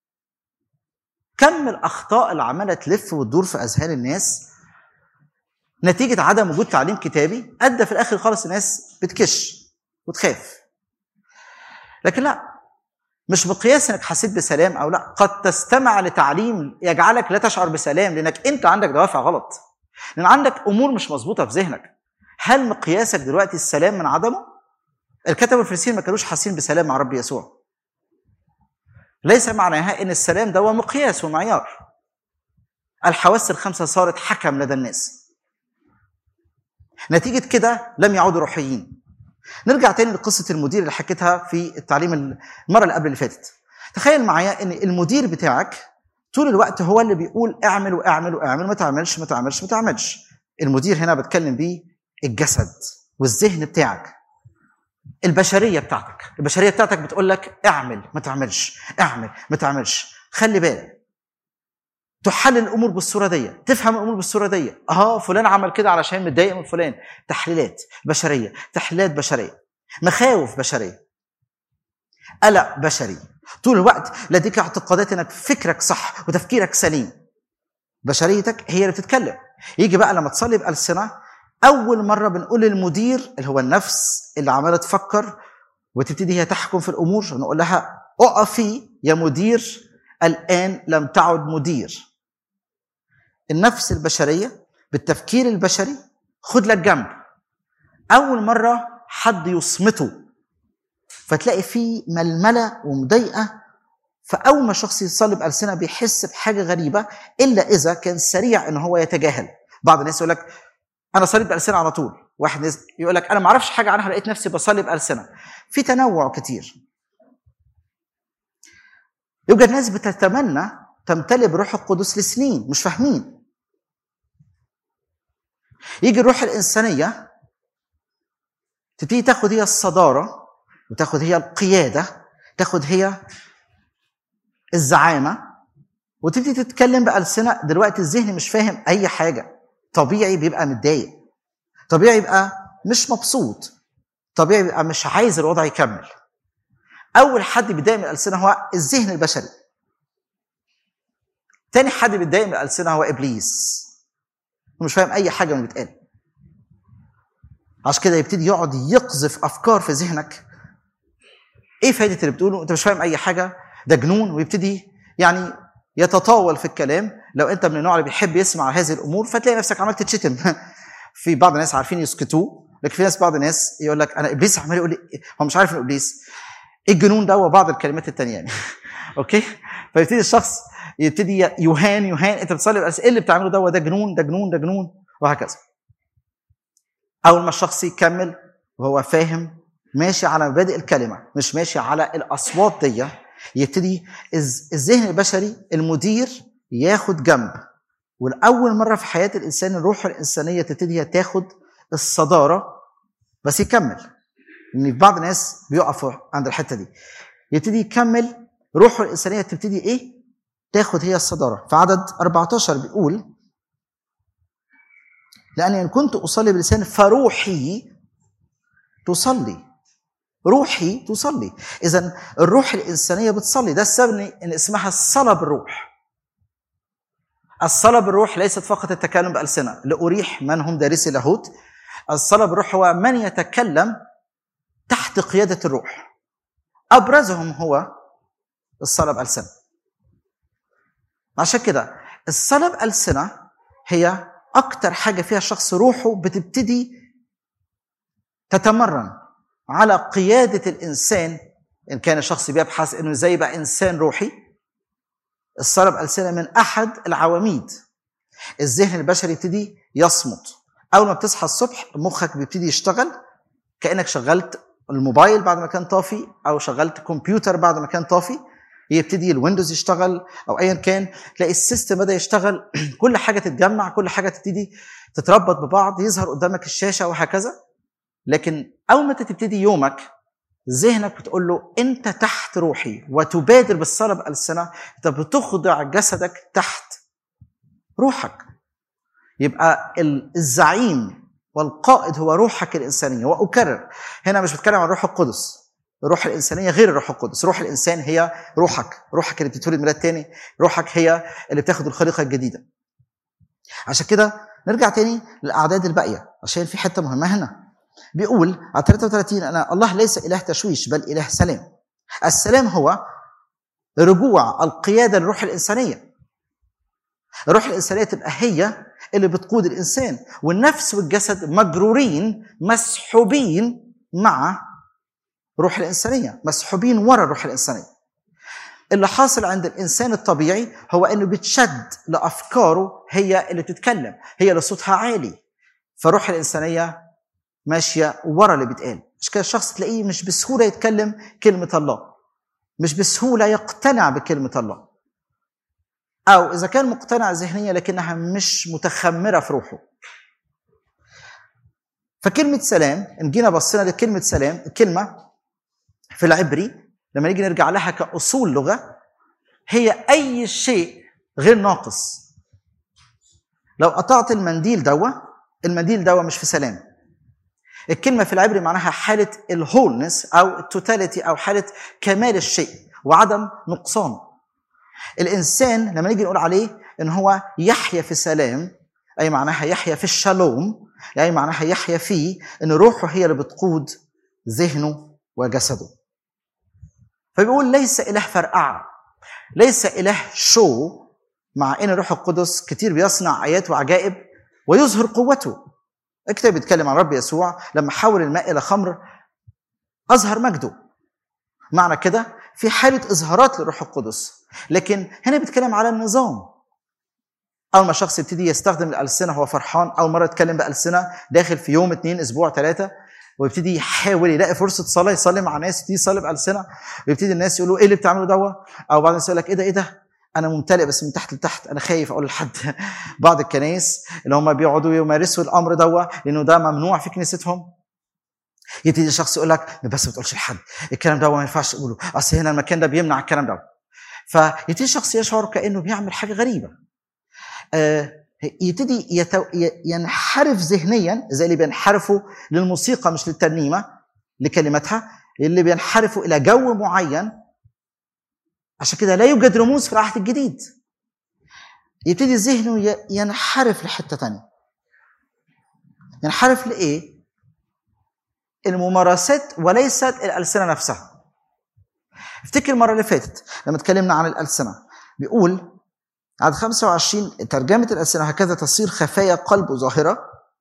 كم الاخطاء اللي عماله تلف وتدور في اذهان الناس نتيجه عدم وجود تعليم كتابي ادى في الاخر خالص الناس بتكش وتخاف لكن لا مش مقياس انك حسيت بسلام او لا قد تستمع لتعليم يجعلك لا تشعر بسلام لانك انت عندك دوافع غلط لان عندك امور مش مظبوطه في ذهنك هل مقياسك دلوقتي السلام من عدمه الكتب والفريسيين ما كانوش حاسين بسلام مع رب يسوع ليس معناها ان السلام ده هو مقياس ومعيار الحواس الخمسه صارت حكم لدى الناس نتيجه كده لم يعودوا روحيين نرجع تاني لقصه المدير اللي حكيتها في التعليم المره اللي قبل اللي فاتت تخيل معايا ان المدير بتاعك طول الوقت هو اللي بيقول اعمل واعمل واعمل ما تعملش ما تعملش ما تعملش المدير هنا بتكلم بيه الجسد والذهن بتاعك البشريه بتاعتك البشريه بتاعتك بتقول لك اعمل ما تعملش اعمل ما تعملش خلي بالك تحلل الامور بالصوره دي تفهم الامور بالصوره دي اه فلان عمل كده علشان متضايق من فلان تحليلات بشريه تحليلات بشريه مخاوف بشريه قلق بشري طول الوقت لديك اعتقادات انك فكرك صح وتفكيرك سليم بشريتك هي اللي بتتكلم يجي بقى لما تصلي بألسنة أول مرة بنقول للمدير اللي هو النفس اللي عمالة تفكر وتبتدي هي تحكم في الأمور نقول لها اقفي يا مدير الآن لم تعد مدير النفس البشرية بالتفكير البشري خد لك جنب أول مرة حد يصمته فتلاقي فيه ململة ومضايقة فأول ما الشخص يصلي بألسنة بيحس بحاجة غريبة إلا إذا كان سريع إن هو يتجاهل بعض الناس يقول لك أنا صليت بألسنة على طول واحد ناس يقول لك أنا ما أعرفش حاجة عنها لقيت نفسي بصلي بألسنة في تنوع كتير يوجد ناس بتتمنى تمتلئ بروح القدس لسنين مش فاهمين يجي الروح الإنسانية تبتدي تاخد هي الصدارة وتاخد هي القيادة تاخد هي الزعامة وتبتدي تتكلم بألسنة دلوقتي الذهن مش فاهم أي حاجة طبيعي بيبقى متضايق طبيعي يبقى مش مبسوط طبيعي بيبقى مش عايز الوضع يكمل أول حد بيتضايق من الألسنة هو الذهن البشري تاني حد بيتضايق من الألسنة هو إبليس مش فاهم أي حاجة من اللي بيتقال عشان كده يبتدي يقعد يقذف أفكار في ذهنك إيه فايدة اللي بتقوله أنت مش فاهم أي حاجة ده جنون ويبتدي يعني يتطاول في الكلام لو انت من النوع اللي بيحب يسمع هذه الامور فتلاقي نفسك عمال تتشتم في بعض الناس عارفين يسكتوه لكن في ناس بعض الناس يقول لك انا ابليس عمال يقول لي هو مش عارف انه ابليس ايه الجنون ده وبعض الكلمات التانية يعني اوكي فيبتدي الشخص يبتدي يهان يهان انت بتصلي بس ايه اللي بتعمله ده ده جنون ده جنون ده جنون وهكذا اول ما الشخص يكمل وهو فاهم ماشي على مبادئ الكلمه مش ماشي على الاصوات دي يبتدي الذهن البشري المدير ياخد جنب والأول مرة في حياة الإنسان الروح الإنسانية تبتدي تاخد الصدارة بس يكمل إن في بعض الناس بيقفوا عند الحتة دي يبتدي يكمل روحه الإنسانية تبتدي إيه؟ تاخد هي الصدارة في عدد 14 بيقول لأني إن كنت أصلي بلسان فروحي تصلي روحي تصلي اذا الروح الانسانيه بتصلي ده السبب ان اسمها الصلاه بالروح الصلاه بالروح ليست فقط التكلم بالسنه لاريح من هم دارسي لاهوت الصلاه بالروح هو من يتكلم تحت قياده الروح ابرزهم هو الصلاه بالسنه عشان كده الصلاه بالسنه هي اكتر حاجه فيها الشخص روحه بتبتدي تتمرن على قيادة الإنسان إن كان الشخص بيبحث إنه إزاي يبقى إنسان روحي الصلاة بألسنة من أحد العواميد الذهن البشري يبتدي يصمت أول ما بتصحى الصبح مخك بيبتدي يشتغل كأنك شغلت الموبايل بعد ما كان طافي أو شغلت كمبيوتر بعد ما كان طافي يبتدي الويندوز يشتغل او ايا كان تلاقي السيستم بدا يشتغل كل حاجه تتجمع كل حاجه تبتدي تتربط ببعض يظهر قدامك الشاشه وهكذا لكن اول ما تبتدي يومك ذهنك بتقول له انت تحت روحي وتبادر بالصلاه بالسنه انت بتخضع جسدك تحت روحك يبقى الزعيم والقائد هو روحك الانسانيه واكرر هنا مش بتكلم عن الروح القدس الروح الانسانيه غير الروح القدس روح الانسان هي روحك روحك اللي بتتولد ميلاد تاني روحك هي اللي بتاخد الخليقه الجديده عشان كده نرجع تاني للاعداد الباقيه عشان في حته مهمه هنا بيقول على 33 أنا الله ليس إله تشويش بل إله سلام السلام هو رجوع القيادة للروح الإنسانية الروح الإنسانية تبقى هي اللي بتقود الإنسان والنفس والجسد مجرورين مسحوبين مع روح الإنسانية مسحوبين ورا الروح الإنسانية اللي حاصل عند الإنسان الطبيعي هو إنه بتشد لأفكاره هي اللي بتتكلم هي اللي صوتها عالي فروح الإنسانية ماشيه ورا اللي بيتقال مش كده الشخص تلاقيه مش بسهوله يتكلم كلمه الله مش بسهوله يقتنع بكلمه الله او اذا كان مقتنع ذهنيا لكنها مش متخمره في روحه فكلمه سلام ان جينا بصينا لكلمه سلام الكلمه في العبري لما نيجي نرجع لها كاصول لغه هي اي شيء غير ناقص لو قطعت المنديل دوا المنديل دوا مش في سلام الكلمه في العبري معناها حاله الهولنس او التوتاليتي او حاله كمال الشيء وعدم نقصان الانسان لما نيجي نقول عليه ان هو يحيا في سلام اي معناها يحيا في الشالوم اي معناها يحيا فيه ان روحه هي اللي بتقود ذهنه وجسده فبيقول ليس اله فرقعه ليس اله شو مع ان الروح القدس كتير بيصنع ايات وعجائب ويظهر قوته الكتاب بيتكلم عن رب يسوع لما حول الماء الى خمر اظهر مجده معنى كده في حاله اظهارات للروح القدس لكن هنا بيتكلم على النظام اول ما شخص يبتدي يستخدم الالسنه هو فرحان اول مره يتكلم بالسنه داخل في يوم اثنين اسبوع ثلاثه ويبتدي يحاول يلاقي فرصه صلاه يصلي مع ناس يبتدي يصلي بالسنه ويبتدي الناس يقولوا ايه اللي بتعمله دوا او بعض الناس يقول لك ايه ده ايه ده انا ممتلئ بس من تحت لتحت انا خايف اقول لحد بعض الكنائس اللي هم بيقعدوا يمارسوا الامر دوا لانه ده ممنوع في كنيستهم يبتدي شخص يقول لك بس ما تقولش لحد الكلام ده ما ينفعش تقوله اصل هنا المكان ده بيمنع الكلام ده فيبتدي الشخص يشعر كانه بيعمل حاجه غريبه آه يبتدي يتو... ينحرف ذهنيا زي اللي بينحرفوا للموسيقى مش للترنيمه لكلماتها اللي بينحرفوا الى جو معين عشان كده لا يوجد رموز في العهد الجديد يبتدي ذهنه ينحرف لحته تانية ينحرف لايه الممارسات وليست الالسنه نفسها افتكر المره اللي فاتت لما اتكلمنا عن الالسنه بيقول عدد 25 ترجمة الألسنة هكذا تصير خفايا قلبه ظاهرة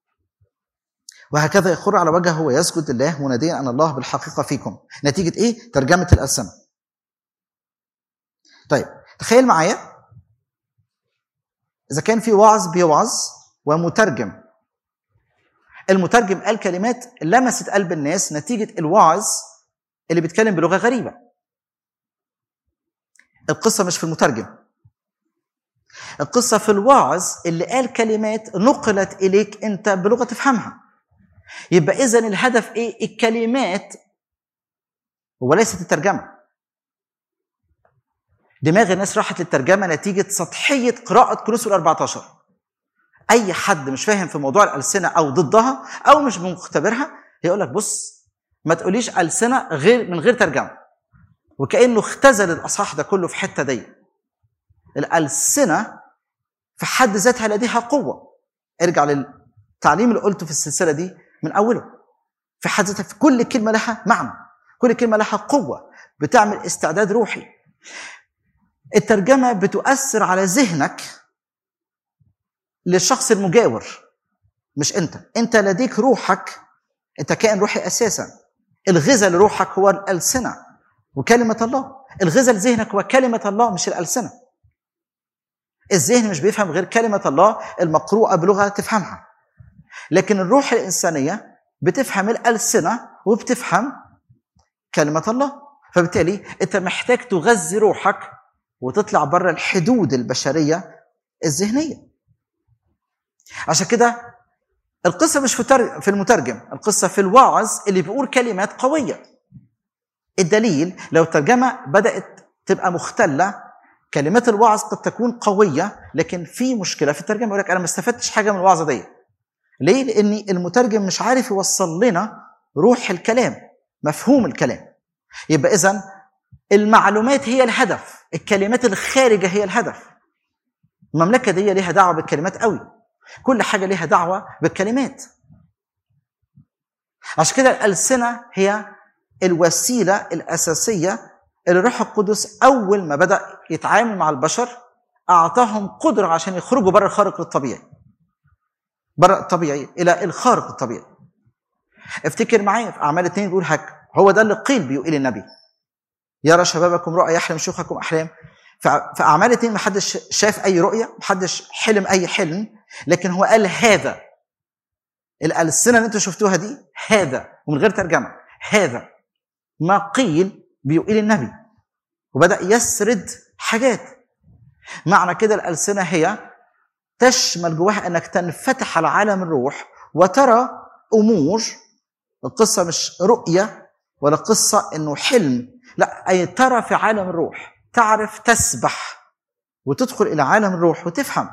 وهكذا يخر على وجهه ويسجد لله مناديا أن الله بالحقيقة فيكم نتيجة إيه؟ ترجمة الألسنة طيب تخيل معايا إذا كان في وعظ بيوعظ ومترجم المترجم قال كلمات لمست قلب الناس نتيجة الوعظ اللي بيتكلم بلغة غريبة القصة مش في المترجم القصة في الوعظ اللي قال كلمات نقلت إليك أنت بلغة تفهمها يبقى إذا الهدف إيه؟ الكلمات وليست الترجمة دماغ الناس راحت للترجمة نتيجة سطحية قراءة كولوس 14 أي حد مش فاهم في موضوع الألسنة أو ضدها أو مش مختبرها هيقول لك بص ما تقوليش ألسنة غير من غير ترجمة وكأنه اختزل الأصحاح ده كله في حتة دي الألسنة في حد ذاتها لديها قوة ارجع للتعليم اللي قلته في السلسلة دي من أوله في حد ذاتها في كل كلمة لها معنى كل كلمة لها قوة بتعمل استعداد روحي الترجمة بتؤثر على ذهنك للشخص المجاور مش انت انت لديك روحك انت كائن روحي اساسا الغذاء لروحك هو الالسنه وكلمه الله الغذاء لذهنك هو كلمه الله مش الالسنه الذهن مش بيفهم غير كلمة الله المقروءة بلغة تفهمها لكن الروح الإنسانية بتفهم الألسنة وبتفهم كلمة الله فبالتالي أنت محتاج تغذي روحك وتطلع بره الحدود البشرية الذهنية عشان كده القصة مش في المترجم القصة في الواعظ اللي بيقول كلمات قوية الدليل لو الترجمة بدأت تبقى مختلة كلمات الوعظ قد تكون قويه لكن في مشكله في الترجمه يقول لك انا ما استفدتش حاجه من الوعظه دي ليه لان المترجم مش عارف يوصل لنا روح الكلام مفهوم الكلام يبقى اذا المعلومات هي الهدف الكلمات الخارجه هي الهدف المملكه دي ليها دعوه بالكلمات قوي كل حاجه ليها دعوه بالكلمات عشان كده الالسنه هي الوسيله الاساسيه اللي الروح القدس اول ما بدا يتعامل مع البشر اعطاهم قدره عشان يخرجوا بره الخارق الطبيعي بره الطبيعي الى الخارق الطبيعي افتكر معايا في اعمال اثنين بيقول هك هو ده اللي قيل بيقول النبي يرى شبابكم رؤى يحلم شيوخكم احلام في اعمال اثنين ما حدش شاف اي رؤيه ما حدش حلم اي حلم لكن هو قال هذا الالسنه اللي انتم شفتوها دي هذا ومن غير ترجمه هذا ما قيل بيقيل النبي وبدأ يسرد حاجات معنى كده الألسنة هي تشمل جواها أنك تنفتح على عالم الروح وترى أمور القصة مش رؤية ولا قصة أنه حلم لا أي ترى في عالم الروح تعرف تسبح وتدخل إلى عالم الروح وتفهم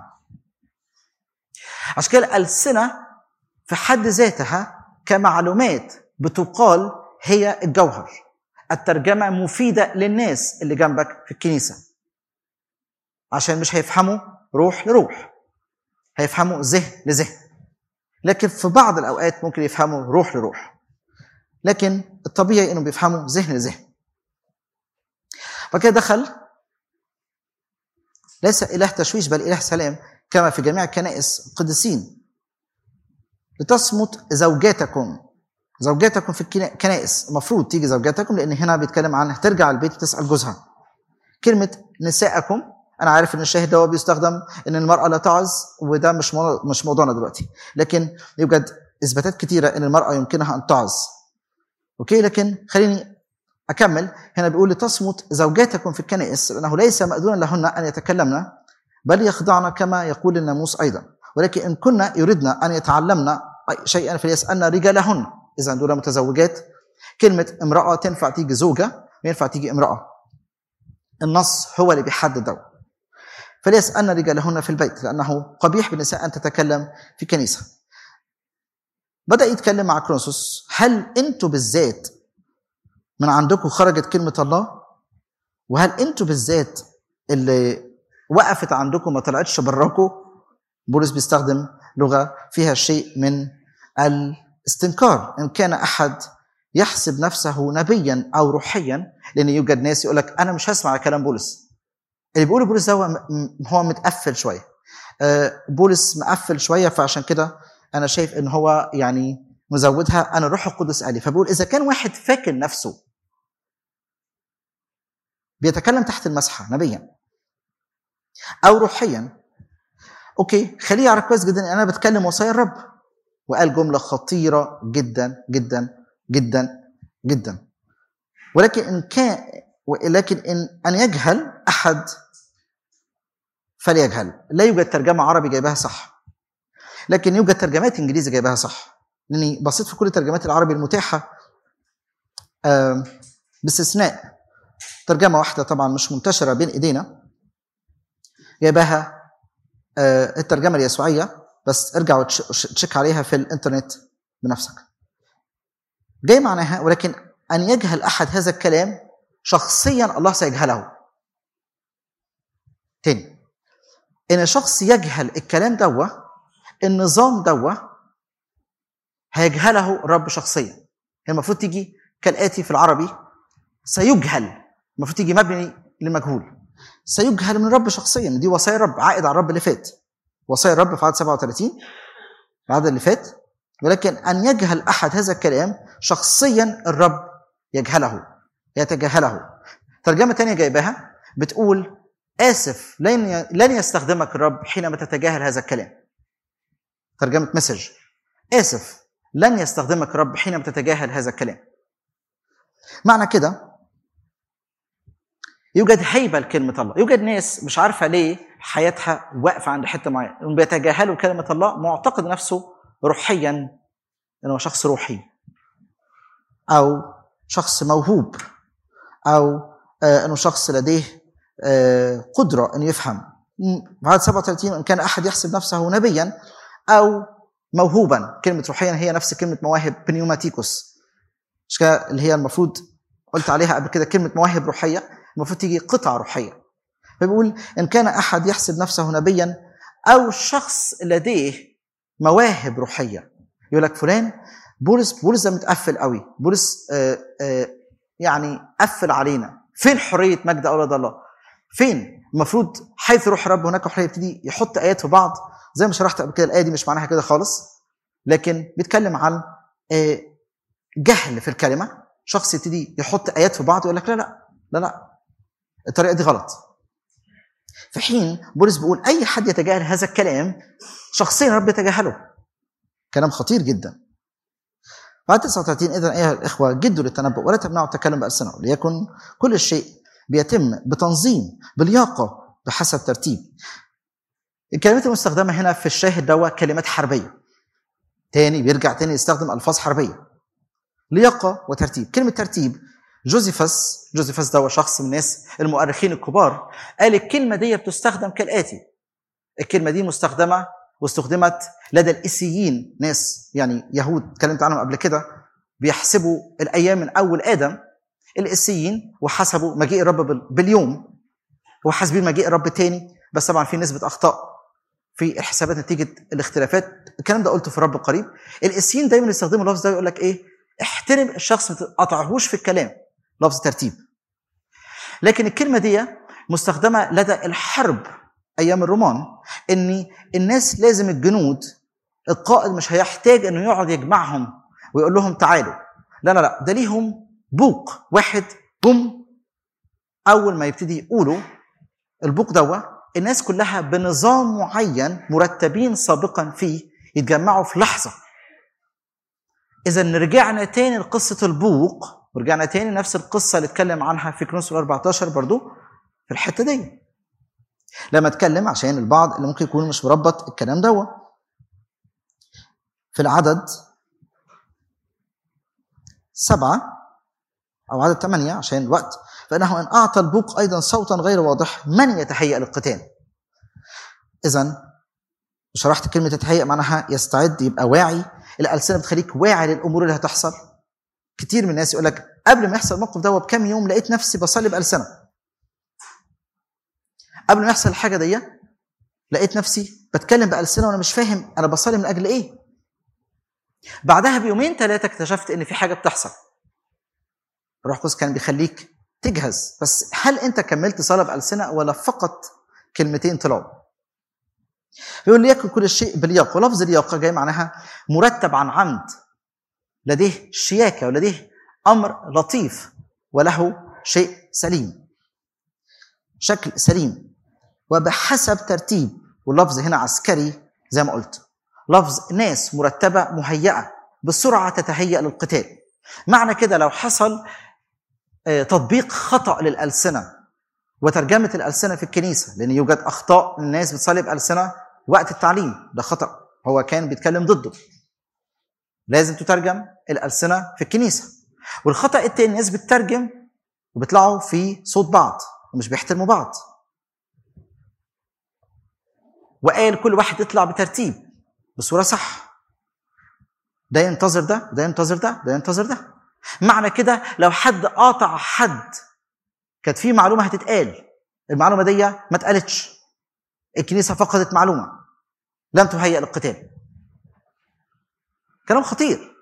عشان كده الألسنة في حد ذاتها كمعلومات بتقال هي الجوهر الترجمة مفيدة للناس اللي جنبك في الكنيسة عشان مش هيفهموا روح لروح هيفهموا ذهن لذهن لكن في بعض الأوقات ممكن يفهموا روح لروح لكن الطبيعي انهم بيفهموا ذهن لذهن فكده دخل ليس اله تشويش بل اله سلام كما في جميع الكنائس القديسين لتصمت زوجاتكم زوجاتكم في الكنائس المفروض تيجي زوجاتكم لان هنا بيتكلم عن ترجع البيت وتسال جوزها كلمه نساءكم انا عارف ان الشاهد ده بيستخدم ان المراه لا تعظ وده مش مش موضوعنا دلوقتي لكن يوجد اثباتات كثيره ان المراه يمكنها ان تعظ اوكي لكن خليني اكمل هنا بيقول لتصمت زوجاتكم في الكنائس لانه ليس مأذونا لهن ان يتكلمن بل يخضعن كما يقول الناموس ايضا ولكن ان كنا يردن ان يتعلمن شيئا فليسالن رجالهن اذا دول متزوجات كلمه امراه تنفع تيجي زوجه وينفع تيجي امراه النص هو اللي بيحدد ده فليسالن رجالهن في البيت لانه قبيح بالنساء ان تتكلم في كنيسه بدأ يتكلم مع كرونسوس هل انتوا بالذات من عندكم خرجت كلمة الله وهل انتوا بالذات اللي وقفت عندكم ما طلعتش براكم بولس بيستخدم لغة فيها شيء من الاستنكار إن كان أحد يحسب نفسه نبيا أو روحيا لأن يوجد ناس يقول لك أنا مش هسمع كلام بولس اللي بيقول بولس ده هو متقفل شوية بولس مقفل شوية فعشان كده انا شايف ان هو يعني مزودها انا الروح القدس قال لي فبقول اذا كان واحد فاكر نفسه بيتكلم تحت المسحه نبيا او روحيا اوكي خليه يعرف كويس جدا ان انا بتكلم وصايا الرب وقال جمله خطيره جدا جدا جدا جدا ولكن ان كان ولكن ان ان يجهل احد فليجهل لا يوجد ترجمه عربي جايبها صح لكن يوجد ترجمات انجليزي جايبها صح لاني بصيت في كل الترجمات العربي المتاحه باستثناء ترجمه واحده طبعا مش منتشره بين ايدينا جايباها الترجمه اليسوعيه بس ارجع وتشيك عليها في الانترنت بنفسك جاي معناها ولكن ان يجهل احد هذا الكلام شخصيا الله سيجهله تاني ان شخص يجهل الكلام دوا النظام دوا هيجهله الرب شخصيا هي المفروض تيجي كالاتي في العربي سيجهل المفروض تيجي مبني للمجهول سيجهل من الرب شخصيا دي وصايا الرب عائد على الرب اللي فات وصايا الرب في عدد 37 العدد اللي فات ولكن ان يجهل احد هذا الكلام شخصيا الرب يجهله يتجاهله ترجمه ثانيه جايباها بتقول اسف لن لن يستخدمك الرب حينما تتجاهل هذا الكلام ترجمه مسج اسف لن يستخدمك الرب حينما تتجاهل هذا الكلام معنى كده يوجد هيبه لكلمه الله يوجد ناس مش عارفه ليه حياتها واقفه عند حته معينه بيتجاهلوا كلمه الله معتقد نفسه روحيا انه شخص روحي او شخص موهوب او انه شخص لديه قدره انه يفهم بعد 37 ان كان احد يحسب نفسه نبيا او موهوبا كلمه روحيا هي نفس كلمه مواهب بنيوماتيكوس مش اللي هي المفروض قلت عليها قبل كده كلمه مواهب روحيه المفروض تيجي قطع روحيه فبيقول ان كان احد يحسب نفسه نبيا او شخص لديه مواهب روحيه يقول لك فلان بولس بولس ده متقفل قوي بولس آآ آآ يعني قفل علينا فين حريه مجد اولاد الله فين المفروض حيث روح الرب هناك حريه يبتدي يحط ايات في بعض زي ما شرحت قبل كده الايه دي مش معناها كده خالص لكن بيتكلم عن جهل في الكلمه شخص يبتدي يحط ايات في بعض ويقول لك لا لا لا لا الطريقه دي غلط في حين بولس بيقول اي حد يتجاهل هذا الكلام شخصيا رب يتجاهله كلام خطير جدا بعد 39 اذا ايها الاخوه جدوا للتنبؤ ولا تمنعوا التكلم بالسنه ليكن كل شيء بيتم بتنظيم بلياقه بحسب ترتيب الكلمات المستخدمه هنا في الشاهد دوا كلمات حربيه تاني بيرجع تاني يستخدم الفاظ حربيه لياقه وترتيب كلمه ترتيب جوزيفس جوزيفس ده هو شخص من الناس المؤرخين الكبار قال الكلمه دي بتستخدم كالاتي الكلمه دي مستخدمه واستخدمت لدى الاسيين ناس يعني يهود اتكلمت عنهم قبل كده بيحسبوا الايام من اول ادم الاسيين وحسبوا مجيء الرب بال- باليوم وحاسبين مجيء الرب تاني بس طبعا في نسبه اخطاء في الحسابات نتيجه الاختلافات الكلام ده قلته في الرب قريب الاسيين دايما يستخدموا اللفظ ده يقول لك ايه احترم الشخص ما تقطعهوش في الكلام لفظ ترتيب لكن الكلمه دي مستخدمه لدى الحرب ايام الرومان ان الناس لازم الجنود القائد مش هيحتاج انه يقعد يجمعهم ويقول لهم تعالوا لا لا لا ده ليهم بوق واحد بوم اول ما يبتدي يقولوا البوق دوا الناس كلها بنظام معين مرتبين سابقا فيه يتجمعوا في لحظه اذا رجعنا تاني لقصه البوق ورجعنا تاني نفس القصه اللي اتكلم عنها في كرونس 14 برضو في الحته دي لما اتكلم عشان البعض اللي ممكن يكون مش مربط الكلام دوا في العدد سبعة أو عدد ثمانية عشان الوقت فإنه إن أعطى البوق أيضا صوتا غير واضح من يتهيأ للقتال إذا شرحت كلمة يتهيأ معناها يستعد يبقى واعي الألسنة بتخليك واعي للأمور اللي هتحصل كتير من الناس يقول لك قبل ما يحصل الموقف ده بكام يوم لقيت نفسي بصلي بألسنة قبل ما يحصل الحاجة دي لقيت نفسي بتكلم بألسنة وأنا مش فاهم أنا بصلي من أجل إيه بعدها بيومين ثلاثة اكتشفت إن في حاجة بتحصل الروح القدس كان بيخليك تجهز بس هل أنت كملت صلاة بألسنة ولا فقط كلمتين طلعوا بيقول ليكن كل شيء بلياقة ولفظ لياقة جاي معناها مرتب عن عمد لديه شياكة ولديه أمر لطيف وله شيء سليم شكل سليم وبحسب ترتيب واللفظ هنا عسكري زي ما قلت لفظ ناس مرتبة مهيئة بسرعة تتهيأ للقتال معنى كده لو حصل آه، تطبيق خطأ للألسنة وترجمة الألسنة في الكنيسة لأن يوجد أخطاء الناس بتصلي بألسنة وقت التعليم ده خطأ هو كان بيتكلم ضده لازم تترجم الألسنة في الكنيسة والخطأ التاني الناس بتترجم وبيطلعوا في صوت بعض ومش بيحترموا بعض وقال كل واحد يطلع بترتيب بصورة صح ده ينتظر ده ده ينتظر ده ده ينتظر ده معنى كده لو حد قاطع حد كانت في معلومة هتتقال المعلومة دي ما اتقالتش الكنيسة فقدت معلومة لم تهيأ للقتال كلام خطير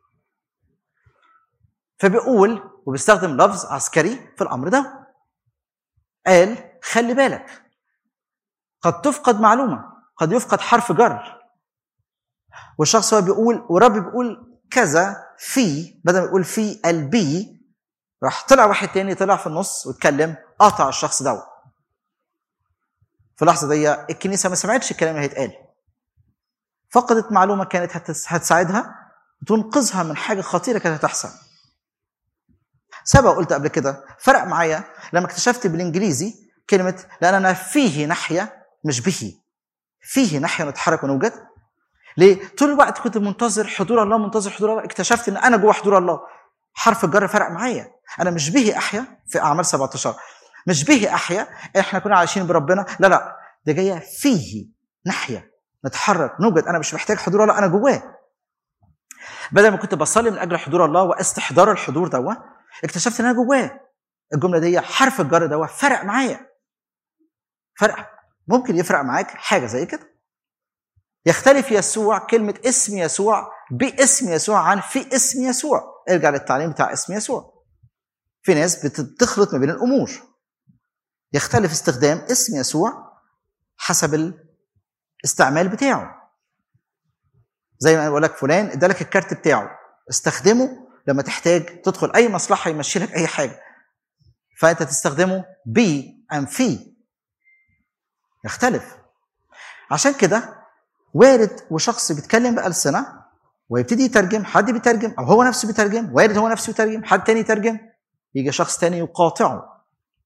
فبيقول وبيستخدم لفظ عسكري في الأمر ده قال خلي بالك قد تفقد معلومة قد يفقد حرف جر والشخص هو بيقول ورب بيقول كذا في بدل ما يقول في البي راح طلع واحد تاني طلع في النص واتكلم قطع الشخص ده في اللحظه دي الكنيسه ما سمعتش الكلام اللي هيتقال فقدت معلومه كانت هتس- هتساعدها وتنقذها من حاجه خطيره كانت هتحصل سبق قلت قبل كده فرق معايا لما اكتشفت بالانجليزي كلمه لان انا فيه ناحيه مش به فيه ناحيه نتحرك ونوجد ليه طول الوقت كنت منتظر حضور الله منتظر حضور الله اكتشفت ان انا جوه حضور الله حرف الجر فرق معايا انا مش به احيا في اعمال 17 مش به احيا احنا كنا عايشين بربنا لا لا ده جايه فيه ناحيه نتحرك نوجد انا مش محتاج حضور الله انا جواه بدل ما كنت بصلي من اجل حضور الله واستحضار الحضور دوا اكتشفت ان انا جواه الجمله دي حرف الجر دوا فرق معايا فرق ممكن يفرق معاك حاجه زي كده يختلف يسوع كلمة اسم يسوع باسم يسوع عن في اسم يسوع ارجع للتعليم بتاع اسم يسوع في ناس بتخلط ما بين الأمور يختلف استخدام اسم يسوع حسب الاستعمال بتاعه زي ما بقول لك فلان ادالك الكارت بتاعه استخدمه لما تحتاج تدخل اي مصلحه يمشي لك اي حاجه فانت تستخدمه بي ام في يختلف عشان كده وارد وشخص بيتكلم بألسنة ويبتدي يترجم حد بيترجم او هو نفسه بيترجم وارد هو نفسه يترجم حد تاني يترجم يجي شخص تاني يقاطعه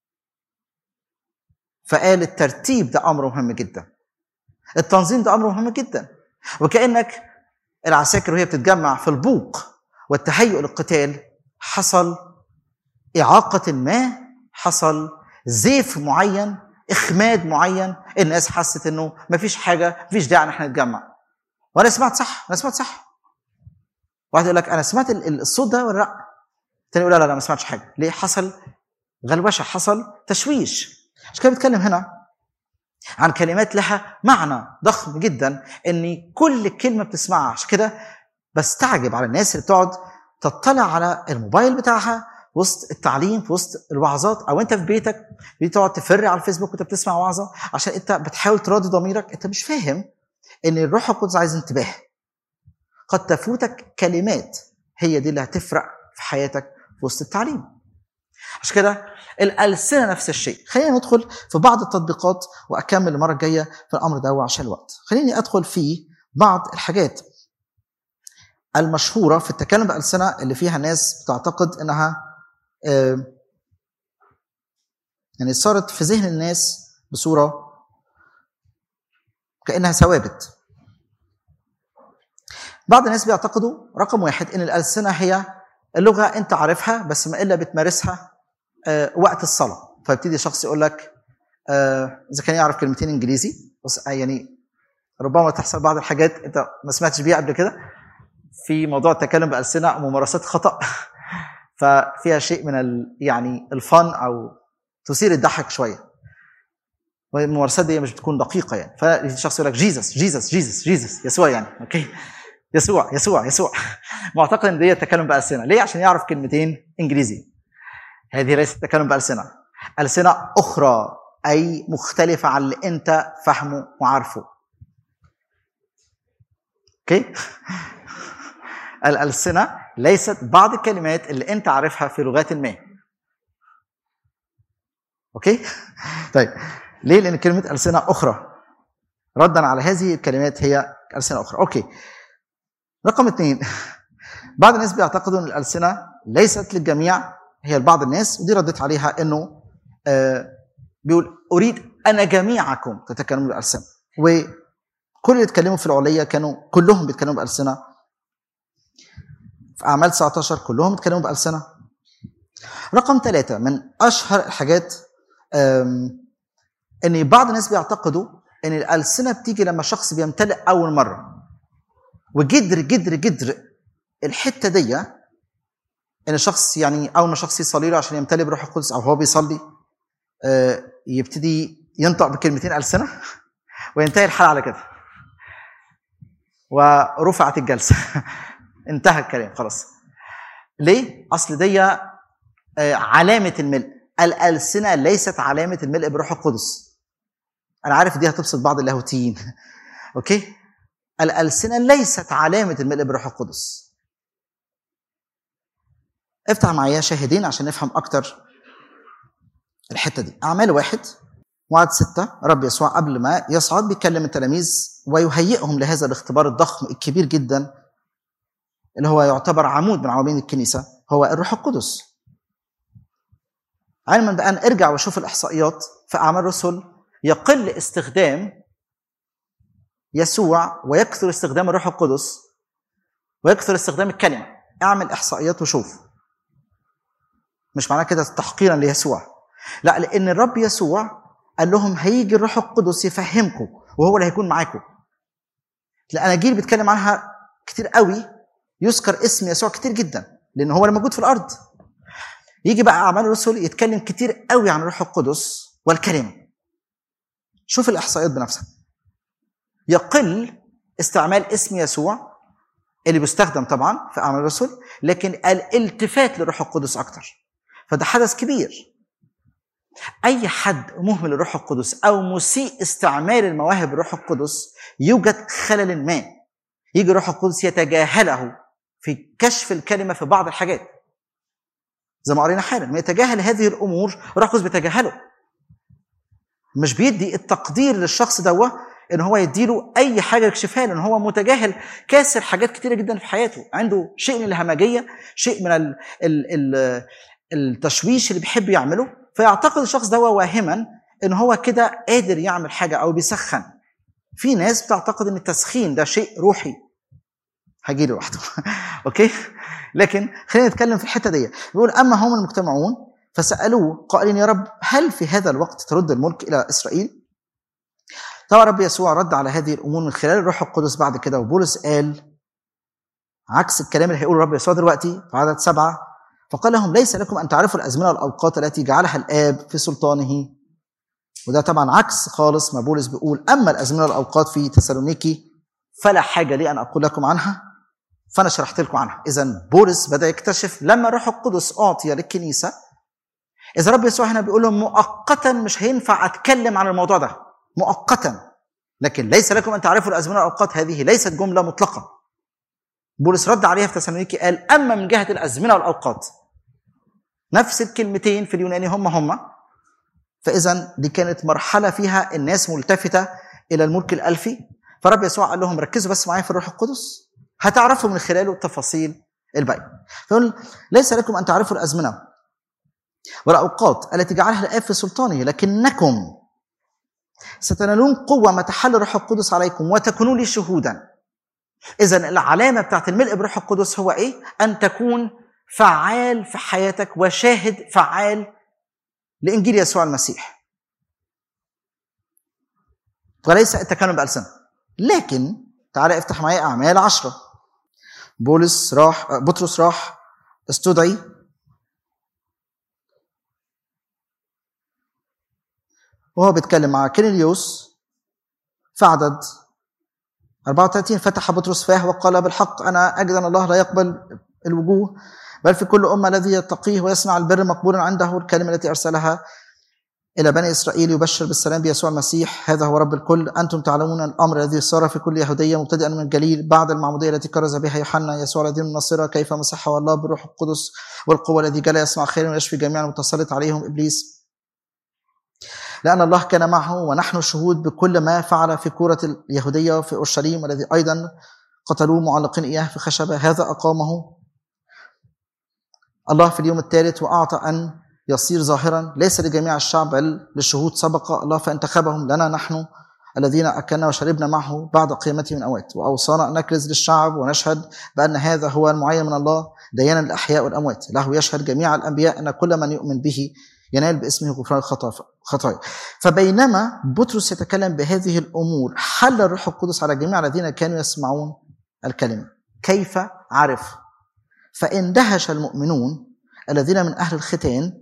فقال الترتيب ده امر مهم جدا التنظيم ده امر مهم جدا وكانك العساكر وهي بتتجمع في البوق والتهيؤ للقتال حصل اعاقه ما حصل زيف معين اخماد معين الناس حست انه مفيش حاجه مفيش داعي ان احنا نتجمع وانا سمعت صح انا سمعت صح واحد يقول لك انا سمعت ال- الصوت ده ولا لا تاني يقول لا لا لا ما سمعتش حاجه ليه حصل غلوشه حصل تشويش عشان كده بيتكلم هنا عن كلمات لها معنى ضخم جدا ان كل كلمه بتسمعها عشان كده بستعجب على الناس اللي بتقعد تطلع على الموبايل بتاعها وسط التعليم في وسط الوعظات او انت في بيتك بتقعد تفر على الفيسبوك وانت بتسمع وعظه عشان انت بتحاول تراضي ضميرك انت مش فاهم ان الروح القدس عايز انتباه قد تفوتك كلمات هي دي اللي هتفرق في حياتك في وسط التعليم عشان كده الألسنة نفس الشيء خلينا ندخل في بعض التطبيقات وأكمل المرة الجاية في الأمر ده عشان الوقت خليني أدخل في بعض الحاجات المشهورة في التكلم بألسنة اللي فيها ناس بتعتقد إنها آه، يعني صارت في ذهن الناس بصورة كأنها ثوابت بعض الناس بيعتقدوا رقم واحد ان الالسنه هي اللغه انت عارفها بس ما الا بتمارسها آه، وقت الصلاه فيبتدي شخص يقول لك آه، اذا كان يعرف كلمتين انجليزي بس آه، يعني ربما تحصل بعض الحاجات انت ما سمعتش بيها قبل كده في موضوع التكلم بالسنه ممارسات خطا ففيها شيء من ال يعني الفن او تثير الضحك شويه والممارسات دي مش بتكون دقيقه يعني فالشخص يقول لك جيزس جيزس جيزس جيزس يسوع يعني اوكي يسوع يسوع يسوع معتقد ان دي تكلم بالسنه ليه عشان يعرف كلمتين انجليزي هذه ليست تكلم بالسنه السنه اخرى اي مختلفه عن اللي انت فاهمه وعارفه اوكي الالسنه ليست بعض الكلمات اللي انت عارفها في لغات ما اوكي طيب ليه لان كلمه السنه اخرى ردا على هذه الكلمات هي السنه اخرى اوكي رقم اثنين بعض الناس بيعتقدوا ان الالسنه ليست للجميع هي لبعض الناس ودي رديت عليها انه آه بيقول اريد ان جميعكم تتكلموا بالالسنه وكل اللي اتكلموا في العليه كانوا كلهم بيتكلموا بالسنه في اعمال 19 كلهم بيتكلموا بالسنه رقم ثلاثة من أشهر الحاجات آم، إن بعض الناس بيعتقدوا إن الألسنة بتيجي لما شخص بيمتلئ أول مرة وجدر جدر جدر الحته دي ان الشخص يعني اول ما شخص يصلي له عشان يمتلئ بروح القدس او هو بيصلي آه، يبتدي ينطق بكلمتين السنه وينتهي الحال على كده ورفعت الجلسه انتهى الكلام خلاص ليه؟ اصل دي آه، علامه الملء الالسنه ليست علامه الملء بروح القدس انا عارف دي هتبسط بعض اللاهوتيين اوكي الألسنة ليست علامة الملء بروح القدس افتح معايا شاهدين عشان نفهم أكتر الحتة دي أعمال واحد وعد ستة رب يسوع قبل ما يصعد بيكلم التلاميذ ويهيئهم لهذا الاختبار الضخم الكبير جدا اللي هو يعتبر عمود من عواميد الكنيسة هو الروح القدس علما بأن ارجع وشوف الإحصائيات في أعمال الرسل يقل استخدام يسوع ويكثر استخدام الروح القدس ويكثر استخدام الكلمة اعمل إحصائيات وشوف مش معناه كده تحقيرا ليسوع لا لأن الرب يسوع قال لهم هيجي الروح القدس يفهمكم وهو اللي هيكون معاكم الأناجيل بيتكلم عنها كتير قوي يذكر اسم يسوع كتير جدا لأن هو اللي موجود في الأرض يجي بقى أعمال الرسل يتكلم كتير قوي عن الروح القدس والكلمة شوف الإحصائيات بنفسك يقل استعمال اسم يسوع اللي بيستخدم طبعا في اعمال الرسل لكن الالتفات للروح القدس اكتر فده حدث كبير اي حد مهمل للروح القدس او مسيء استعمال المواهب الروح القدس يوجد خلل ما يجي الروح القدس يتجاهله في كشف الكلمه في بعض الحاجات زي ما قرينا حالا ما يتجاهل هذه الامور الروح القدس بيتجاهله مش بيدي التقدير للشخص دوت ان هو يديله اي حاجه يكشفها له ان هو متجاهل كاسر حاجات كتيره جدا في حياته عنده شيء من الهمجيه شيء من ال ال ال التشويش اللي بيحب يعمله فيعتقد الشخص ده واهما ان هو كده قادر يعمل حاجه او بيسخن في ناس بتعتقد ان التسخين ده شيء روحي هجي له لوحده اوكي لكن خلينا نتكلم في الحته دي بيقول اما هم المجتمعون فسالوه قائلين يا رب هل في هذا الوقت ترد الملك الى اسرائيل طبعا رب يسوع رد على هذه الامور من خلال الروح القدس بعد كده وبولس قال عكس الكلام اللي هيقوله رب يسوع دلوقتي في عدد سبعه فقال لهم ليس لكم ان تعرفوا الازمنه والاوقات التي جعلها الاب في سلطانه وده طبعا عكس خالص ما بولس بيقول اما الازمنه والاوقات في تسالونيكي فلا حاجه لي ان اقول لكم عنها فانا شرحت لكم عنها اذا بولس بدا يكتشف لما الروح القدس اعطي للكنيسه اذا رب يسوع هنا بيقول لهم مؤقتا مش هينفع اتكلم عن الموضوع ده مؤقتا لكن ليس لكم ان تعرفوا الازمنه والاوقات هذه ليست جمله مطلقه بولس رد عليها في تسالونيكي قال اما من جهه الازمنه والاوقات نفس الكلمتين في اليوناني هم هم فاذا دي كانت مرحله فيها الناس ملتفته الى الملك الالفي فرب يسوع قال لهم ركزوا بس معايا في الروح القدس هتعرفوا من خلاله تفاصيل الباقي فيقول ليس لكم ان تعرفوا الازمنه والاوقات التي جعلها الاب في سلطانه لكنكم ستنالون قوه ما تحل الروح القدس عليكم وتكونوا لي شهودا اذا العلامه بتاعت الملء بروح القدس هو ايه ان تكون فعال في حياتك وشاهد فعال لانجيل يسوع المسيح وليس التكلم بالسنه لكن تعالى افتح معايا اعمال عشرة بولس راح بطرس راح استدعي وهو بيتكلم مع كيرليوس في عدد 34 فتح بطرس فاه وقال بالحق انا اجد ان الله لا يقبل الوجوه بل في كل امه الذي يتقيه ويصنع البر مقبولا عنده الكلمه التي ارسلها الى بني اسرائيل يبشر بالسلام بيسوع المسيح هذا هو رب الكل انتم تعلمون الامر الذي صار في كل يهوديه مبتدئا من الجليل بعد المعموديه التي كرز بها يوحنا يسوع الذي من الناصره كيف مسحه الله بالروح القدس والقوه الذي جل يصنع خيرا ويشفي جميع المتسلط عليهم ابليس لأن الله كان معه ونحن شهود بكل ما فعل في كورة اليهودية في أورشليم والذي أيضا قتلوه معلقين إياه في خشبة هذا أقامه الله في اليوم الثالث وأعطى أن يصير ظاهرا ليس لجميع الشعب بل للشهود سبق الله فانتخبهم لنا نحن الذين أكلنا وشربنا معه بعد قيامته من أموات وأوصانا أن نكرز للشعب ونشهد بأن هذا هو المعين من الله ديانا الأحياء والأموات له يشهد جميع الأنبياء أن كل من يؤمن به ينال باسمه غفران الخطايا فبينما بطرس يتكلم بهذه الأمور حل الروح القدس على جميع الذين كانوا يسمعون الكلمة كيف عرف فاندهش المؤمنون الذين من أهل الختان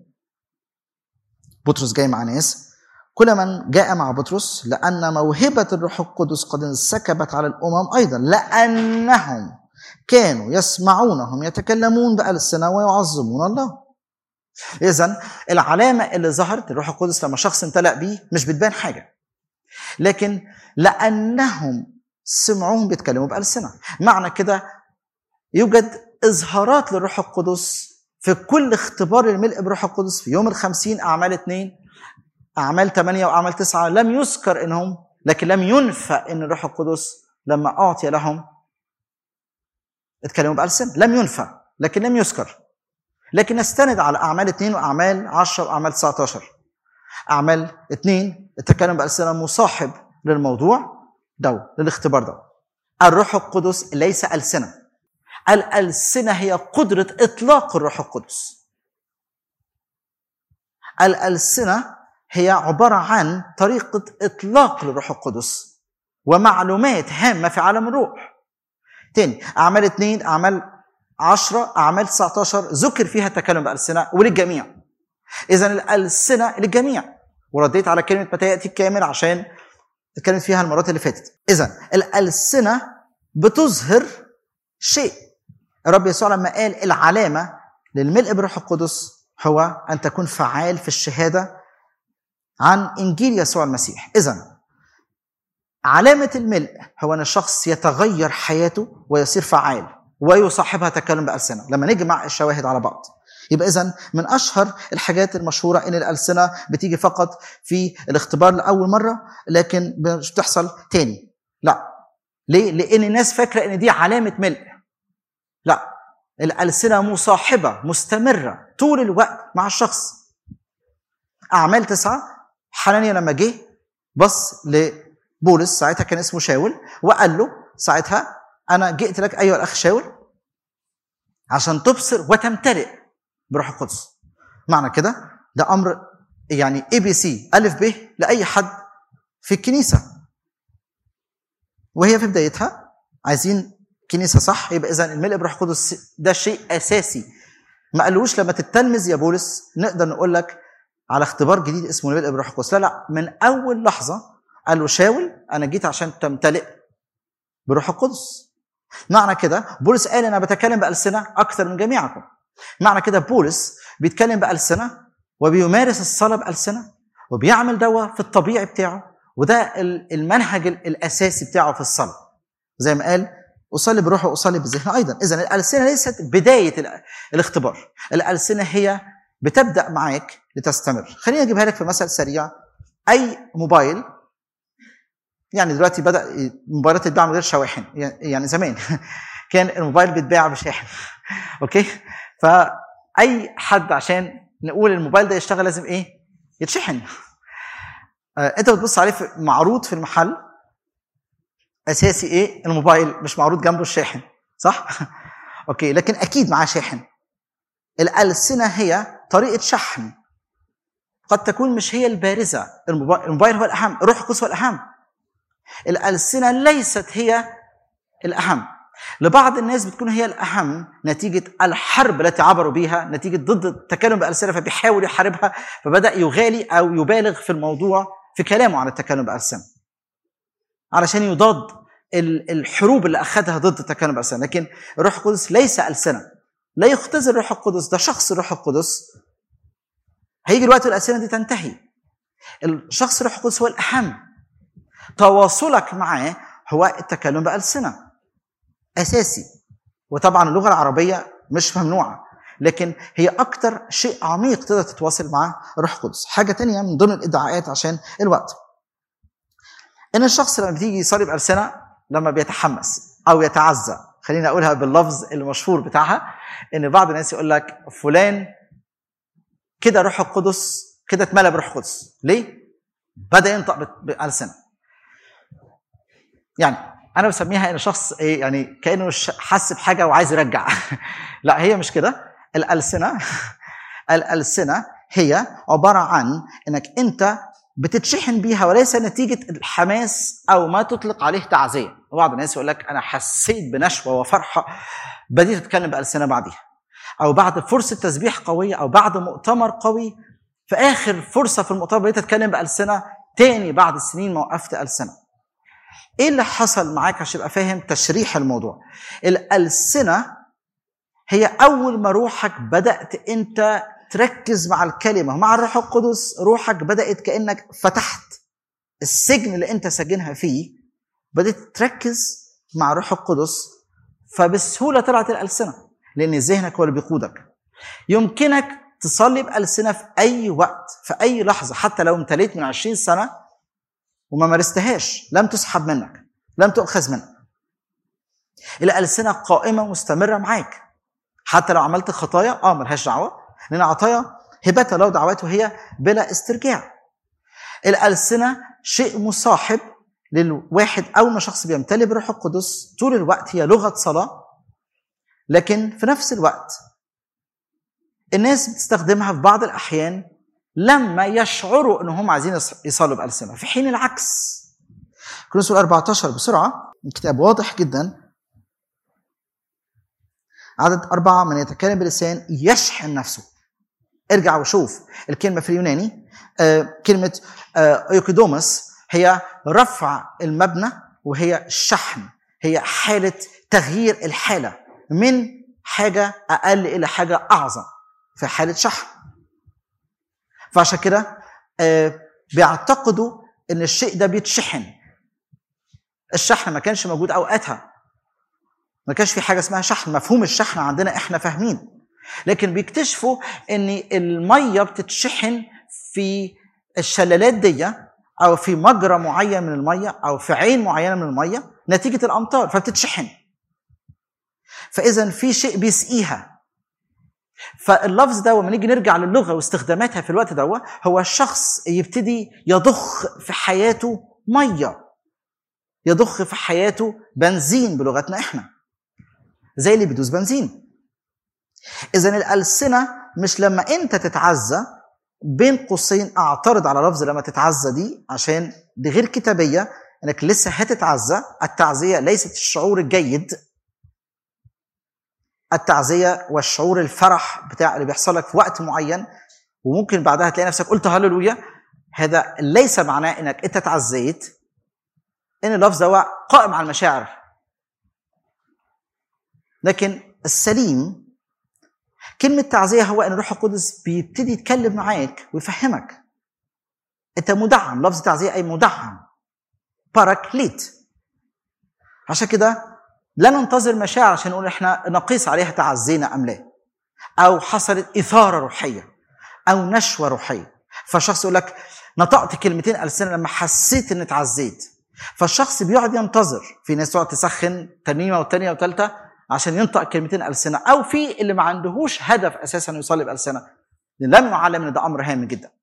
بطرس جاي مع ناس كل من جاء مع بطرس لأن موهبة الروح القدس قد انسكبت على الأمم أيضا لأنهم كانوا يسمعونهم يتكلمون بألسنة ويعظمون الله إذا العلامة اللي ظهرت الروح القدس لما شخص امتلأ بيه مش بتبان حاجة لكن لأنهم سمعوهم بيتكلموا بألسنة معنى كده يوجد إظهارات للروح القدس في كل اختبار الملء بروح القدس في يوم الخمسين أعمال اثنين أعمال ثمانية وأعمال تسعة لم يذكر إنهم لكن لم ينفى إن الروح القدس لما أعطي لهم اتكلموا بألسن لم ينفى لكن لم يذكر لكن نستند على أعمال اثنين وأعمال عشرة وأعمال 19 أعمال اثنين التكلم بألسنة مصاحب للموضوع ده للاختبار ده الروح القدس ليس ألسنة الألسنة هي قدرة إطلاق الروح القدس الألسنة هي عبارة عن طريقة إطلاق للروح القدس ومعلومات هامة في عالم الروح تاني أعمال اثنين أعمال عشرة أعمال 19 ذكر فيها التكلم بألسنة وللجميع إذا الألسنة للجميع ورديت على كلمة متى يأتي الكامل عشان اتكلمت فيها المرات اللي فاتت إذا الألسنة بتظهر شيء الرب يسوع لما قال العلامة للملء بروح القدس هو أن تكون فعال في الشهادة عن إنجيل يسوع المسيح إذا علامة الملء هو أن الشخص يتغير حياته ويصير فعال ويصاحبها تكلم بألسنة لما نجمع الشواهد على بعض يبقى اذا من اشهر الحاجات المشهوره ان الالسنه بتيجي فقط في الاختبار لاول مره لكن مش بتحصل تاني لا ليه لان الناس فاكره ان دي علامه ملء لا الالسنه مصاحبه مستمره طول الوقت مع الشخص اعمال تسعه حنانيا لما جه بص لبولس ساعتها كان اسمه شاول وقال له ساعتها انا جئت لك ايها الاخ شاول عشان تبصر وتمتلئ بروح القدس معنى كده ده امر يعني اي بي سي الف ب لاي حد في الكنيسه وهي في بدايتها عايزين كنيسه صح يبقى اذا الملء بروح القدس ده شيء اساسي ما قالوش لما تتلمذ يا بولس نقدر نقول لك على اختبار جديد اسمه الملء بروح القدس لا لا من اول لحظه قال له شاول انا جيت عشان تمتلئ بروح القدس معنى كده بولس قال انا بتكلم بالسنه اكثر من جميعكم معنى كده بولس بيتكلم بالسنه وبيمارس الصلاه بالسنه وبيعمل دوا في الطبيعي بتاعه وده المنهج الاساسي بتاعه في الصلاه زي ما قال اصلي بروحي واصلي بالذهن ايضا اذا الالسنه ليست بدايه الاختبار الالسنه هي بتبدا معاك لتستمر خليني اجيبها لك في مثل سريع اي موبايل يعني دلوقتي بدا الموبايلات تتباع من غير شواحن يعني زمان كان الموبايل بيتباع بشاحن اوكي فاي حد عشان نقول الموبايل ده يشتغل لازم ايه يتشحن آه انت بتبص عليه في معروض في المحل اساسي ايه الموبايل مش معروض جنبه الشاحن صح اوكي لكن اكيد معاه شاحن الالسنه هي طريقه شحن قد تكون مش هي البارزه الموبايل, الموبايل هو الاهم الروح القدس هو الاهم الالسنه ليست هي الاهم لبعض الناس بتكون هي الاهم نتيجه الحرب التي عبروا بها نتيجه ضد التكلم بالسنه فبيحاول يحاربها فبدا يغالي او يبالغ في الموضوع في كلامه عن التكلم بالسنه علشان يضاد الحروب اللي اخذها ضد التكلم بالسنه لكن الروح القدس ليس السنه لا يختزل الروح القدس ده شخص الروح القدس هيجي الوقت الالسنه دي تنتهي الشخص الروح القدس هو الاهم تواصلك معاه هو التكلم بالسنه اساسي وطبعا اللغه العربيه مش ممنوعه لكن هي اكتر شيء عميق تقدر تتواصل مع الروح القدس حاجه تانية من ضمن الادعاءات عشان الوقت ان الشخص لما بتيجي يصلي بالسنه لما بيتحمس او يتعزى خليني اقولها باللفظ المشهور بتاعها ان بعض الناس يقول لك فلان كده روح القدس كده اتملى بروح القدس ليه بدا ينطق بالسنه يعني انا بسميها ان شخص ايه يعني كانه حس بحاجه وعايز يرجع لا هي مش كده الالسنه الالسنه هي عباره عن انك انت بتتشحن بيها وليس نتيجه الحماس او ما تطلق عليه تعزيه بعض الناس يقول لك انا حسيت بنشوه وفرحه بديت اتكلم بالسنه بعديها او بعد فرصه تسبيح قويه او بعد مؤتمر قوي في اخر فرصه في المؤتمر بديت اتكلم بالسنه تاني بعد سنين ما وقفت السنه ايه اللي حصل معاك عشان تبقى فاهم تشريح الموضوع الالسنه هي اول ما روحك بدات انت تركز مع الكلمه مع الروح القدس روحك بدات كانك فتحت السجن اللي انت سجنها فيه بدات تركز مع الروح القدس فبسهوله طلعت الالسنه لان ذهنك هو اللي بيقودك يمكنك تصلي بالسنه في اي وقت في اي لحظه حتى لو امتليت من 20 سنه وما مارستهاش لم تسحب منك لم تؤخذ منك الألسنة قائمة مستمرة معاك حتى لو عملت خطايا اه ملهاش دعوة لأن عطايا هبتها لو دعوته هي بلا استرجاع الألسنة شيء مصاحب للواحد أول ما شخص بيمتلي بروح القدس طول الوقت هي لغة صلاة لكن في نفس الوقت الناس بتستخدمها في بعض الأحيان لما يشعروا انهم عايزين يصلوا بالسنه في حين العكس كورنثوس 14 بسرعه الكتاب واضح جدا عدد أربعة من يتكلم بلسان يشحن نفسه ارجع وشوف الكلمة في اليوناني آه كلمة آه ايوكيدومس هي رفع المبنى وهي الشحن هي حالة تغيير الحالة من حاجة أقل إلى حاجة أعظم في حالة شحن فعشان كده آه بيعتقدوا ان الشيء ده بيتشحن الشحن ما كانش موجود اوقاتها ما كانش في حاجه اسمها شحن مفهوم الشحن عندنا احنا فاهمين لكن بيكتشفوا ان الميه بتتشحن في الشلالات دي او في مجرى معين من الميه او في عين معينه من الميه نتيجه الامطار فبتتشحن فاذا في شيء بيسقيها فاللفظ ده لما نيجي نرجع للغه واستخداماتها في الوقت ده هو الشخص يبتدي يضخ في حياته ميه يضخ في حياته بنزين بلغتنا احنا زي اللي بيدوس بنزين اذا الالسنه مش لما انت تتعزى بين قوسين اعترض على لفظ لما تتعزى دي عشان دي غير كتابيه انك لسه هتتعزى التعزيه ليست الشعور الجيد التعزيه والشعور الفرح بتاع اللي بيحصل لك في وقت معين وممكن بعدها تلاقي نفسك قلت هللويا هذا ليس معناه انك انت تعزيت ان اللفظ ده قائم على المشاعر لكن السليم كلمة تعزية هو أن الروح القدس بيبتدي يتكلم معاك ويفهمك أنت مدعم لفظ تعزية أي مدعم باراكليت عشان كده لا ننتظر مشاعر عشان نقول احنا نقيس عليها تعزينا أم لا أو حصلت إثارة روحية أو نشوة روحية فالشخص يقول لك نطقت كلمتين ألسنة لما حسيت إني اتعزيت فالشخص بيقعد ينتظر في ناس تقعد تسخن ترنيمه والتانيه والتالته عشان ينطق كلمتين السنه او في اللي ما عندهوش هدف اساسا يصلي بالسنه لم يعلم ان ده امر هام جدا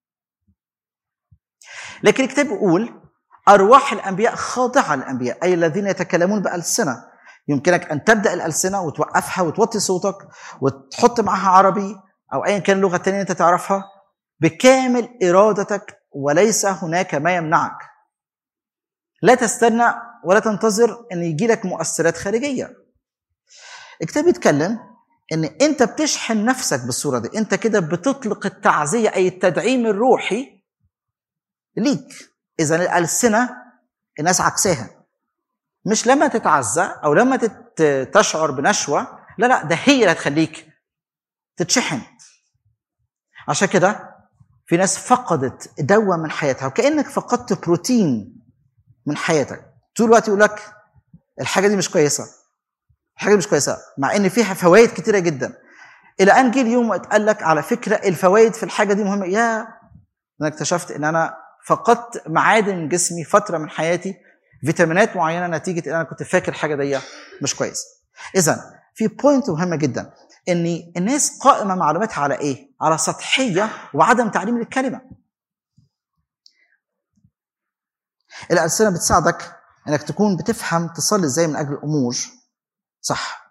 لكن الكتاب بيقول ارواح الانبياء خاضعه للانبياء اي الذين يتكلمون بالسنه يمكنك ان تبدا الالسنه وتوقفها وتوطي صوتك وتحط معها عربي او ايا كان اللغه الثانيه انت تعرفها بكامل ارادتك وليس هناك ما يمنعك لا تستنى ولا تنتظر ان يجي لك مؤثرات خارجيه الكتاب بيتكلم ان انت بتشحن نفسك بالصوره دي انت كده بتطلق التعزيه اي التدعيم الروحي ليك اذا الالسنه الناس عكساها مش لما تتعزى او لما تشعر بنشوه لا لا ده هي اللي هتخليك تتشحن عشان كده في ناس فقدت دواء من حياتها وكانك فقدت بروتين من حياتك طول الوقت يقول لك الحاجه دي مش كويسه الحاجه دي مش كويسه مع ان فيها فوائد كتيره جدا الى ان جه اليوم واتقال لك على فكره الفوائد في الحاجه دي مهمه يا انا اكتشفت ان انا فقدت معادن من جسمي فتره من حياتي فيتامينات معينه نتيجه ان انا كنت فاكر الحاجه دي مش كويس اذا في بوينت مهمه جدا ان الناس قائمه معلوماتها على ايه على سطحيه وعدم تعليم للكلمه الألسنة بتساعدك إنك تكون بتفهم تصلي إزاي من أجل الأمور صح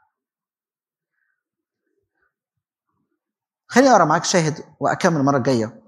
خليني أقرأ معاك شاهد وأكمل المرة الجاية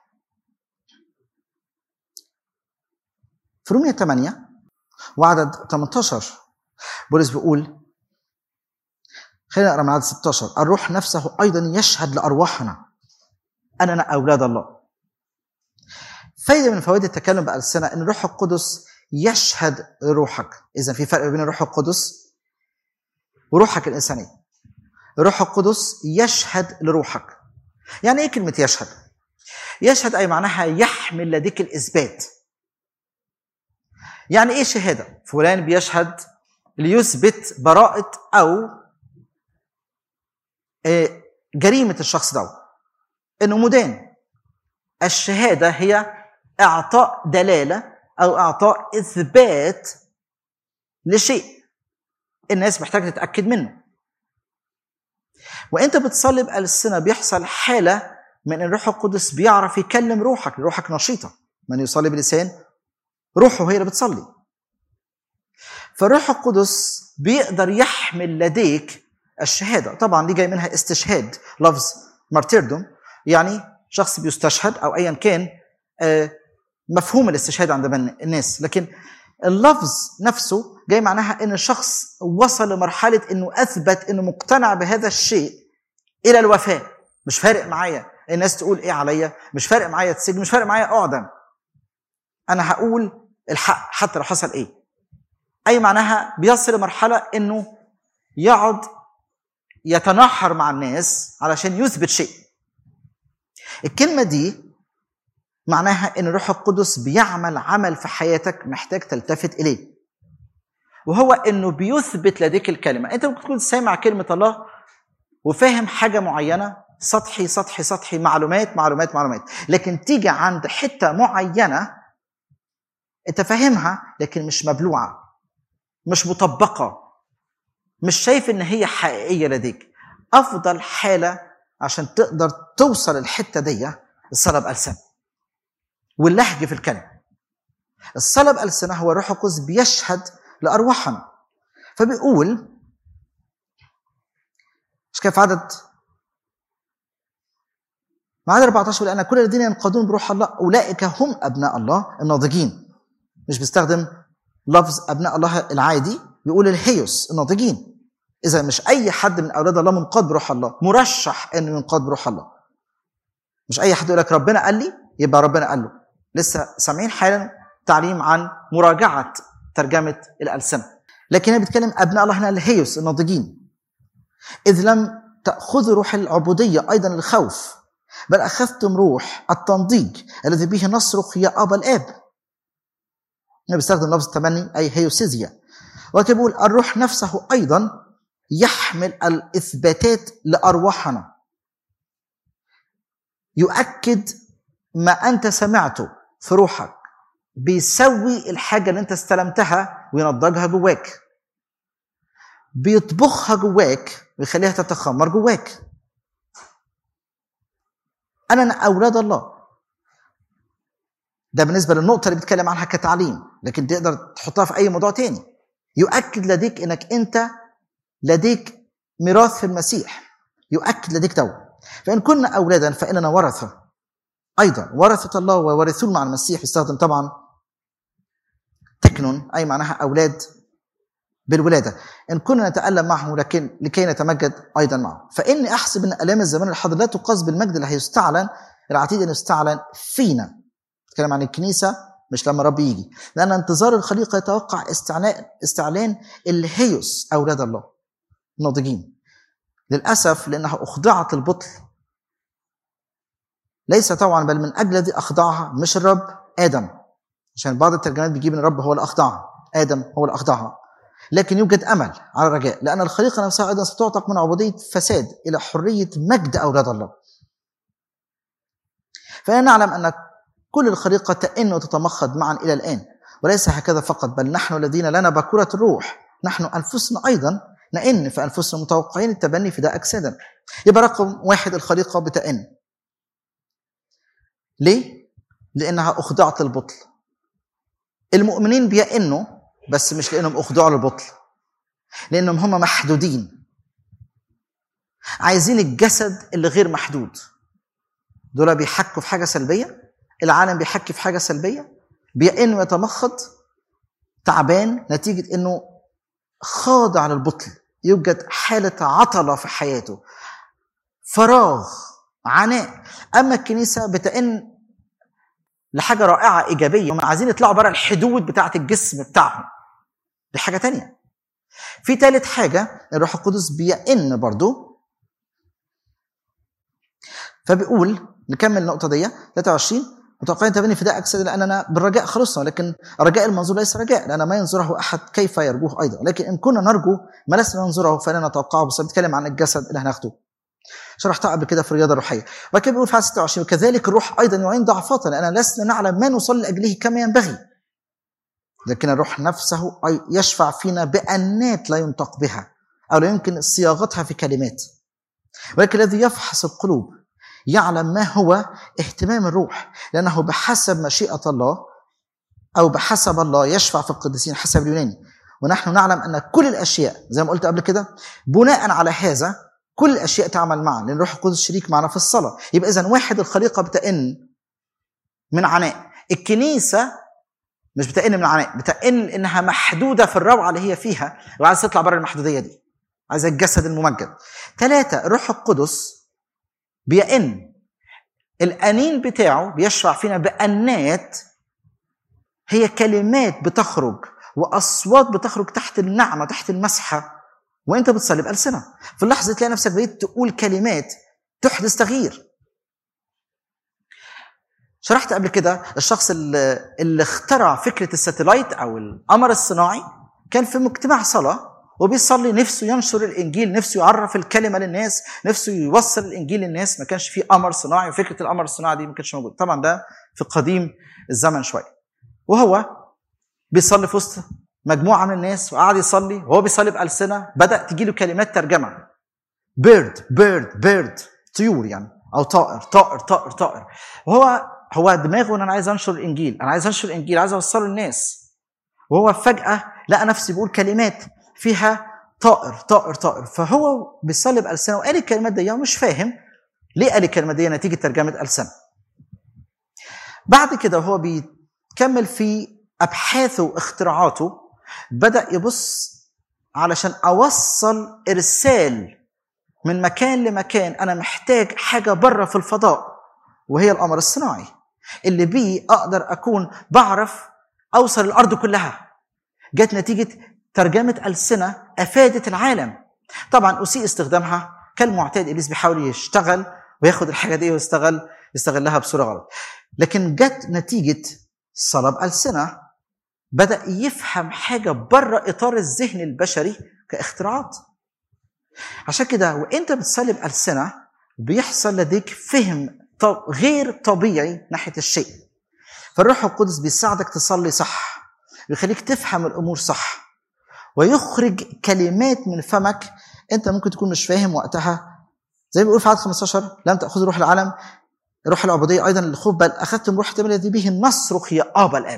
في رومية 8 وعدد 18 بولس بيقول خلينا نقرا من عدد 16 الروح نفسه ايضا يشهد لارواحنا اننا اولاد الله فايده من فوائد التكلم بالسنه ان الروح القدس يشهد لروحك اذا في فرق بين الروح القدس وروحك الانسانيه الروح القدس يشهد لروحك يعني ايه كلمه يشهد يشهد اي معناها يحمل لديك الاثبات يعني ايه شهاده فلان بيشهد ليثبت براءه او جريمه الشخص ده انه مدان الشهاده هي اعطاء دلاله او اعطاء اثبات لشيء الناس محتاجه تتاكد منه وانت بتصلي بالسنه بيحصل حاله من ان الروح القدس بيعرف يكلم روحك روحك نشيطه من يصلي بلسان روحه هي اللي بتصلي فالروح القدس بيقدر يحمل لديك الشهاده طبعا دي جاي منها استشهاد لفظ مارتيردوم يعني شخص بيستشهد او ايا كان مفهوم الاستشهاد عند الناس لكن اللفظ نفسه جاي معناها ان الشخص وصل لمرحله انه اثبت انه مقتنع بهذا الشيء الى الوفاه مش فارق معايا الناس تقول ايه عليا مش فارق معايا تسجن مش فارق معايا اعدم انا هقول الحق حتى لو حصل ايه اي معناها بيصل لمرحله انه يقعد يتنحر مع الناس علشان يثبت شيء الكلمه دي معناها ان الروح القدس بيعمل عمل في حياتك محتاج تلتفت اليه وهو انه بيثبت لديك الكلمه انت ممكن تكون سامع كلمه الله وفاهم حاجه معينه سطحي سطحي سطحي معلومات معلومات معلومات لكن تيجي عند حته معينه انت فاهمها لكن مش مبلوعه مش مطبقه مش شايف ان هي حقيقيه لديك افضل حاله عشان تقدر توصل الحته دي الصلاه بالسنه واللهج في الكلمه الصلاه بالسنه هو الروح القدس بيشهد لارواحنا فبيقول مش كيف عدد ما عدد 14 لان كل الذين ينقادون بروح الله اولئك هم ابناء الله الناضجين مش بيستخدم لفظ ابناء الله العادي بيقول الهيوس الناضجين اذا مش اي حد من اولاد الله منقاد بروح الله مرشح انه ينقاد بروح الله مش اي حد يقول لك ربنا قال لي يبقى ربنا قال له لسه سامعين حالا تعليم عن مراجعه ترجمه الالسنه لكن هنا بيتكلم ابناء الله هنا الهيوس الناضجين اذ لم تاخذوا روح العبوديه ايضا الخوف بل اخذتم روح التنضيج الذي به نصرخ يا ابا الاب هنا بيستخدم لفظ التمني اي هيوسيزيا ولكن بيقول الروح نفسه ايضا يحمل الاثباتات لارواحنا يؤكد ما انت سمعته في روحك بيسوي الحاجه اللي انت استلمتها وينضجها جواك بيطبخها جواك ويخليها تتخمر جواك انا اولاد الله ده بالنسبه للنقطه اللي بيتكلم عنها كتعليم لكن تقدر تحطها في اي موضوع تاني يؤكد لديك انك انت لديك ميراث في المسيح يؤكد لديك تو فان كنا اولادا فاننا ورثه ايضا ورثه الله وورثون مع المسيح يستخدم طبعا تكنون اي معناها اولاد بالولاده ان كنا نتالم معه لكن لكي نتمجد ايضا معه فاني احسب ان الام الزمان الحاضر لا تقاس بالمجد اللي هيستعلن العتيد ان يستعلن فينا بتكلم عن الكنيسه مش لما رب يجي لان انتظار الخليقه يتوقع استعلان استعلان الهيوس اولاد الله الناضجين للاسف لانها اخضعت البطل ليس طبعا بل من اجل الذي اخضعها مش الرب ادم عشان بعض الترجمات بيجيب ان الرب هو اللي اخضعها ادم هو اللي اخضعها لكن يوجد امل على الرجاء لان الخليقه نفسها ايضا ستعتق من عبوديه فساد الى حريه مجد اولاد الله فإننا نعلم أن كل الخليقة تئن وتتمخض معا إلى الآن وليس هكذا فقط بل نحن الذين لنا باكورة الروح نحن أنفسنا أيضا نئن في أنفسنا متوقعين التبني فداء أجسادا يبقى رقم واحد الخليقة بتئن ليه؟ لأنها أخضعت البطل المؤمنين بيئنوا بس مش لأنهم أخضعوا للبطل لأنهم هم محدودين عايزين الجسد اللي غير محدود دول بيحكوا في حاجة سلبية العالم بيحكي في حاجة سلبية بيئن ويتمخض تعبان نتيجة انه خاضع للبطل يوجد حالة عطلة في حياته فراغ عناء أما الكنيسة بتئن لحاجة رائعة إيجابية هم عايزين يطلعوا بره الحدود بتاعة الجسم بتاعهم دي حاجة تانية في تالت حاجة الروح القدس بيئن برضو فبيقول نكمل النقطة دي 23 متوقعين تبني فداء أجساد لأننا بالرجاء خلصنا لكن الرجاء المنظور ليس رجاء لأن ما ينظره أحد كيف يرجوه أيضا لكن إن كنا نرجو ما لسنا ننظره فلا نتوقعه بس بنتكلم عن الجسد اللي هناخده شرحتها قبل كده في الرياضة الروحية وبعد كده بيقول في 26 وكذلك الروح أيضا يعين ضعفاتنا لأننا لسنا نعلم ما نصلي لأجله كما ينبغي لكن الروح نفسه يشفع فينا بأنات لا ينطق بها أو لا يمكن صياغتها في كلمات ولكن الذي يفحص القلوب يعلم ما هو اهتمام الروح لأنه بحسب مشيئة الله أو بحسب الله يشفع في القديسين حسب اليوناني ونحن نعلم أن كل الأشياء زي ما قلت قبل كده بناء على هذا كل الأشياء تعمل معا لأن الروح القدس شريك معنا في الصلاة يبقى إذا واحد الخليقة بتئن من عناء الكنيسة مش بتئن من عناء بتئن إنها محدودة في الروعة اللي هي فيها وعايزة تطلع بره المحدودية دي عايزة الجسد الممجد ثلاثة الروح القدس بيئن الأنين بتاعه بيشفع فينا بأنات هي كلمات بتخرج وأصوات بتخرج تحت النعمة تحت المسحة وأنت بتصلي بألسنة في اللحظة تلاقي نفسك بقيت تقول كلمات تحدث تغيير شرحت قبل كده الشخص اللي, اللي اخترع فكرة الساتلايت أو القمر الصناعي كان في مجتمع صلاة وبيصلي نفسه ينشر الانجيل نفسه يعرف الكلمه للناس نفسه يوصل الانجيل للناس ما كانش في قمر صناعي وفكره القمر الصناعي دي ما كانتش موجوده طبعا ده في قديم الزمن شويه وهو بيصلي في وسط مجموعه من الناس وقعد يصلي وهو بيصلي بالسنه بدا تجي له كلمات ترجمه بيرد بيرد بيرد طيور يعني او طائر طائر طائر طائر وهو هو دماغه ان انا عايز انشر الانجيل انا عايز انشر الانجيل عايز اوصله للناس وهو فجاه لقى نفسه بيقول كلمات فيها طائر طائر طائر فهو بيصلي بالسنه وقال الكلمات دي ومش فاهم ليه قال الكلمات دي نتيجه ترجمه السنه بعد كده وهو بيكمل في ابحاثه واختراعاته بدا يبص علشان اوصل ارسال من مكان لمكان انا محتاج حاجه بره في الفضاء وهي القمر الصناعي اللي بيه اقدر اكون بعرف اوصل الارض كلها جت نتيجه ترجمه السنه افادت العالم طبعا اسيء استخدامها كالمعتاد ابليس بيحاول يشتغل وياخد الحاجه دي ويستغل يستغلها بصوره غلط لكن جت نتيجه صلب السنه بدا يفهم حاجه بره اطار الذهن البشري كاختراعات عشان كده وانت بتصلب السنه بيحصل لديك فهم غير طبيعي ناحيه الشيء فالروح القدس بيساعدك تصلي صح بيخليك تفهم الامور صح ويخرج كلمات من فمك انت ممكن تكون مش فاهم وقتها زي ما بيقول في عدد 15 لم تاخذ روح العالم روح العبوديه ايضا الخوف بل اخذتم روح التمر الذي به نصرخ يا ابا الاب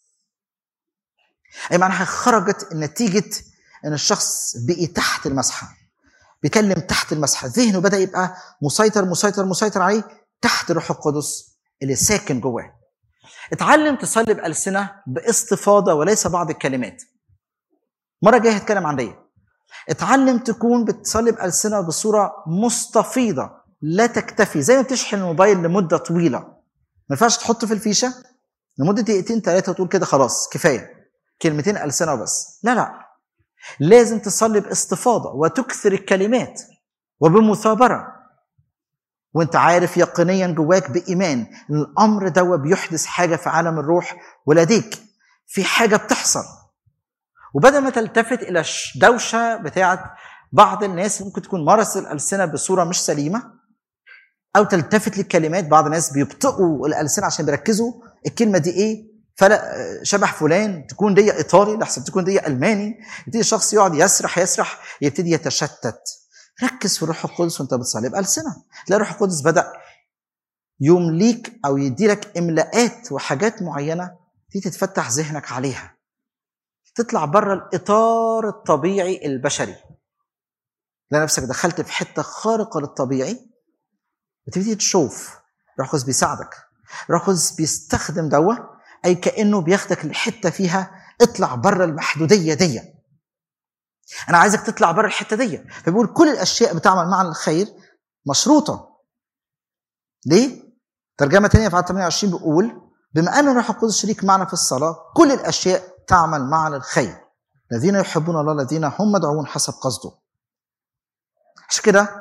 اي معناها خرجت نتيجه ان الشخص بقي تحت المسحه بيكلم تحت المسحه ذهنه بدا يبقى مسيطر مسيطر مسيطر عليه تحت الروح القدس اللي ساكن جواه اتعلم تصلي بألسنة باستفاضة وليس بعض الكلمات مرة جاية هتكلم عن دي اتعلم تكون بتصلي بألسنة بصورة مستفيضة لا تكتفي زي ما بتشحن الموبايل لمدة طويلة ما ينفعش تحطه في الفيشة لمدة دقيقتين ثلاثة وتقول كده خلاص كفاية كلمتين ألسنة وبس لا لا لازم تصلي باستفاضة وتكثر الكلمات وبمثابرة وانت عارف يقينيا جواك بإيمان ان الأمر ده بيحدث حاجة في عالم الروح ولديك في حاجة بتحصل وبدل ما تلتفت إلى الدوشة بتاعت بعض الناس ممكن تكون مارس الألسنة بصورة مش سليمة أو تلتفت للكلمات بعض الناس بيبطئوا الألسنة عشان بيركزوا الكلمة دي إيه فلا شبه فلان تكون دي ايطالي لحسن تكون دي الماني يبتدي الشخص يقعد يسرح يسرح يبتدي يتشتت ركز في الروح القدس وانت بتصلي بألسنة تلاقي الروح القدس بدأ يمليك او يديلك املاءات وحاجات معينه دي تتفتح ذهنك عليها تطلع بره الاطار الطبيعي البشري تلاقي نفسك دخلت في حته خارقه للطبيعي وتبتدي تشوف الروح القدس بيساعدك الروح القدس بيستخدم دوا اي كانه بياخدك لحته فيها اطلع بره المحدوديه دي انا عايزك تطلع بره الحته دي فبيقول كل الاشياء بتعمل معنا الخير مشروطه ليه ترجمه ثانيه في عدد 28 بيقول بما ان الروح القدس شريك معنا في الصلاه كل الاشياء تعمل معنا الخير الذين يحبون الله الذين هم مدعوون حسب قصده عشان كده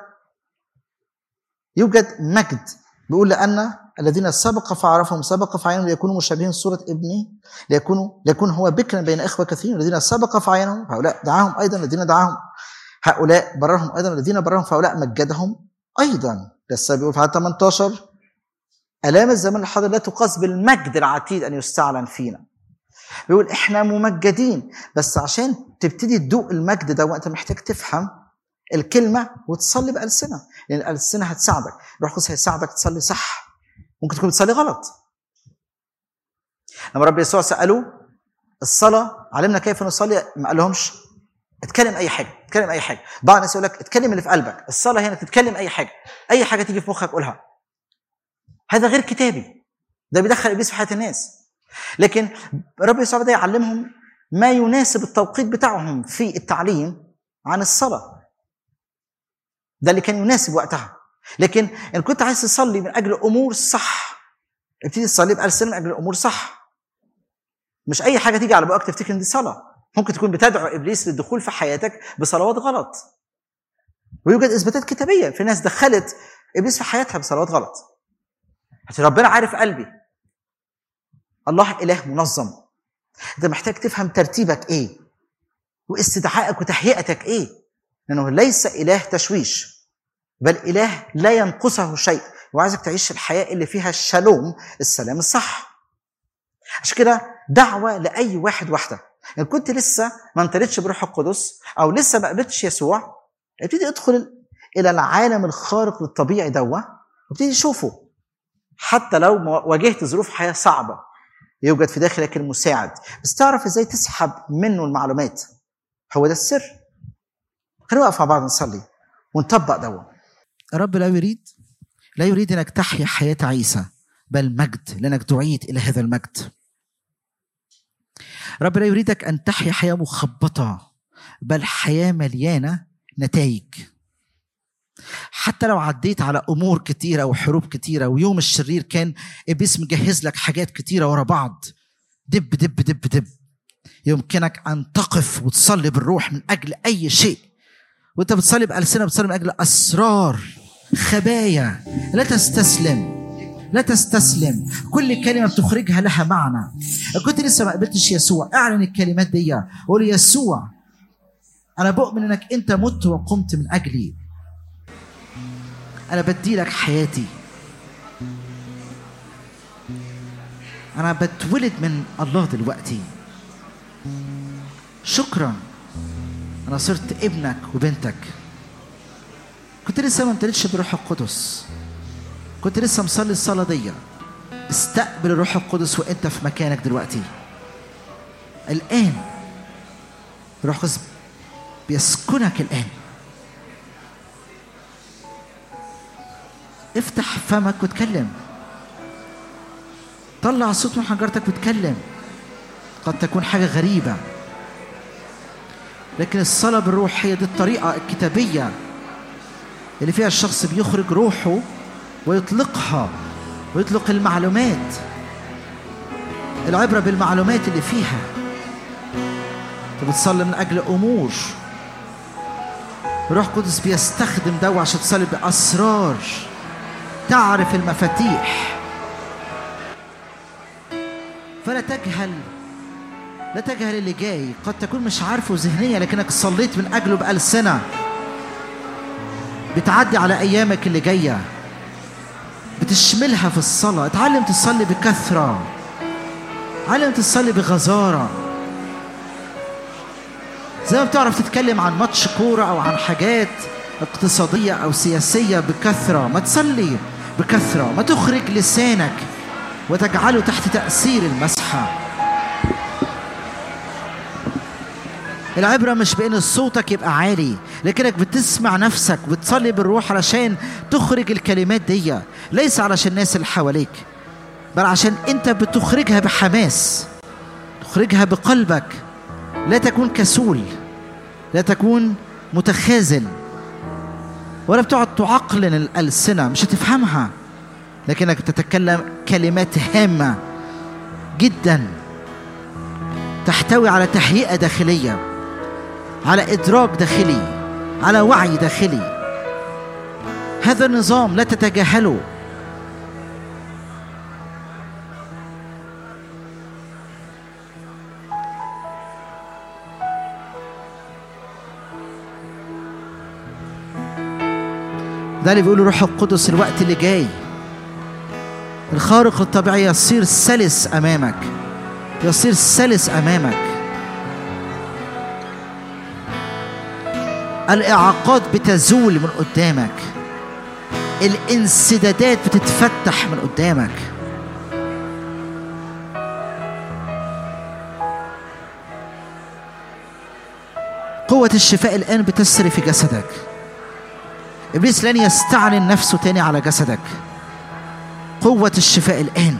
يوجد مجد بيقول لان الذين سبق فعرفهم سبق فعينهم ليكونوا مشابهين صورة ابنه ليكونوا ليكون هو بكرا بين إخوة كثيرين الذين سبق فعينهم هؤلاء دعاهم أيضا الذين دعاهم هؤلاء بررهم أيضا الذين بررهم فهؤلاء مجدهم أيضا لسه بيقول في عدد 18 آلام الزمان الحاضر لا تقاس بالمجد العتيد أن يستعلن فينا بيقول احنا ممجدين بس عشان تبتدي تدوق المجد ده وانت محتاج تفهم الكلمة وتصلي بألسنة لأن الألسنة هتساعدك الروح القدس هيساعدك تصلي صح ممكن تكون بتصلي غلط لما رب يسوع سألوه الصلاة علمنا كيف نصلي ما قالهمش اتكلم أي حاجة اتكلم أي حاجة بعض الناس يقول لك اتكلم اللي في قلبك الصلاة هنا تتكلم أي حاجة أي حاجة تيجي في مخك قولها هذا غير كتابي ده بيدخل إبليس في حياة الناس لكن رب يسوع بدأ يعلمهم ما يناسب التوقيت بتاعهم في التعليم عن الصلاة ده اللي كان يناسب وقتها لكن ان كنت عايز تصلي من اجل امور صح ابتدي تصلي بألسنة من اجل الامور صح مش اي حاجه تيجي على بقك تفتكر ان دي صلاه ممكن تكون بتدعو ابليس للدخول في حياتك بصلوات غلط ويوجد اثباتات كتابيه في ناس دخلت ابليس في حياتها بصلوات غلط عشان ربنا عارف قلبي الله اله منظم انت محتاج تفهم ترتيبك ايه واستدعائك وتهيئتك ايه لانه ليس اله تشويش بل اله لا ينقصه شيء وعايزك تعيش الحياه اللي فيها الشالوم السلام الصح عشان كده دعوه لاي واحد واحده ان كنت لسه ما امتلتش بروح القدس او لسه ما قابلتش يسوع ابتدي ادخل الى العالم الخارق للطبيعي دوا وابتدي شوفه حتى لو واجهت ظروف حياه صعبه يوجد في داخلك المساعد بس تعرف ازاي تسحب منه المعلومات هو ده السر خلينا نقف مع بعض نصلي ونطبق دوا الرب لا يريد لا يريد انك تحيا حياه عيسى بل مجد لانك دعيت الى هذا المجد رب لا يريدك ان تحيا حياه مخبطه بل حياه مليانه نتائج حتى لو عديت على امور كتيره وحروب كتيره ويوم الشرير كان ابليس مجهز لك حاجات كتيره ورا بعض دب دب دب دب يمكنك ان تقف وتصلي بالروح من اجل اي شيء وانت بتصلي بالسنه بتصلي من اجل اسرار خبايا لا تستسلم لا تستسلم كل كلمة بتخرجها لها معنى كنت لسه ما قابلتش يسوع اعلن الكلمات دي قول يسوع أنا بؤمن إنك أنت مت وقمت من أجلي أنا بدي لك حياتي أنا بتولد من الله دلوقتي شكرا أنا صرت ابنك وبنتك كنت لسه ما امتلتش بروح القدس كنت لسه مصلي الصلاة دي استقبل الروح القدس وانت في مكانك دلوقتي الآن الروح القدس بيسكنك الآن افتح فمك واتكلم طلع صوت من حنجرتك واتكلم قد تكون حاجة غريبة لكن الصلاة بالروح هي دي الطريقة الكتابية اللي فيها الشخص بيخرج روحه ويطلقها ويطلق المعلومات العبرة بالمعلومات اللي فيها انت بتصلي من أجل أمور الروح القدس بيستخدم ده عشان تصلي بأسرار تعرف المفاتيح فلا تجهل لا تجهل اللي جاي قد تكون مش عارفه ذهنيا لكنك صليت من أجله بألسنة بتعدي على أيامك اللي جايه بتشملها في الصلاة اتعلم تصلي بكثرة اتعلم تصلي بغزارة زي ما بتعرف تتكلم عن ماتش كورة أو عن حاجات اقتصادية أو سياسية بكثرة ما تصلي بكثرة ما تخرج لسانك وتجعله تحت تأثير المسحة العبرة مش بأن صوتك يبقى عالي لكنك بتسمع نفسك وبتصلي بالروح علشان تخرج الكلمات دي ليس علشان الناس اللي حواليك بل عشان انت بتخرجها بحماس تخرجها بقلبك لا تكون كسول لا تكون متخاذل ولا بتقعد تعقلن الألسنة مش هتفهمها لكنك بتتكلم كلمات هامة جدا تحتوي على تهيئة داخلية على إدراك داخلي على وعي داخلي هذا النظام لا تتجاهله ده اللي بيقوله روح القدس الوقت اللي جاي الخارق للطبيعي يصير سلس امامك يصير سلس امامك الاعاقات بتزول من قدامك الانسدادات بتتفتح من قدامك قوة الشفاء الآن بتسري في جسدك إبليس لن يستعلن نفسه تاني على جسدك قوة الشفاء الآن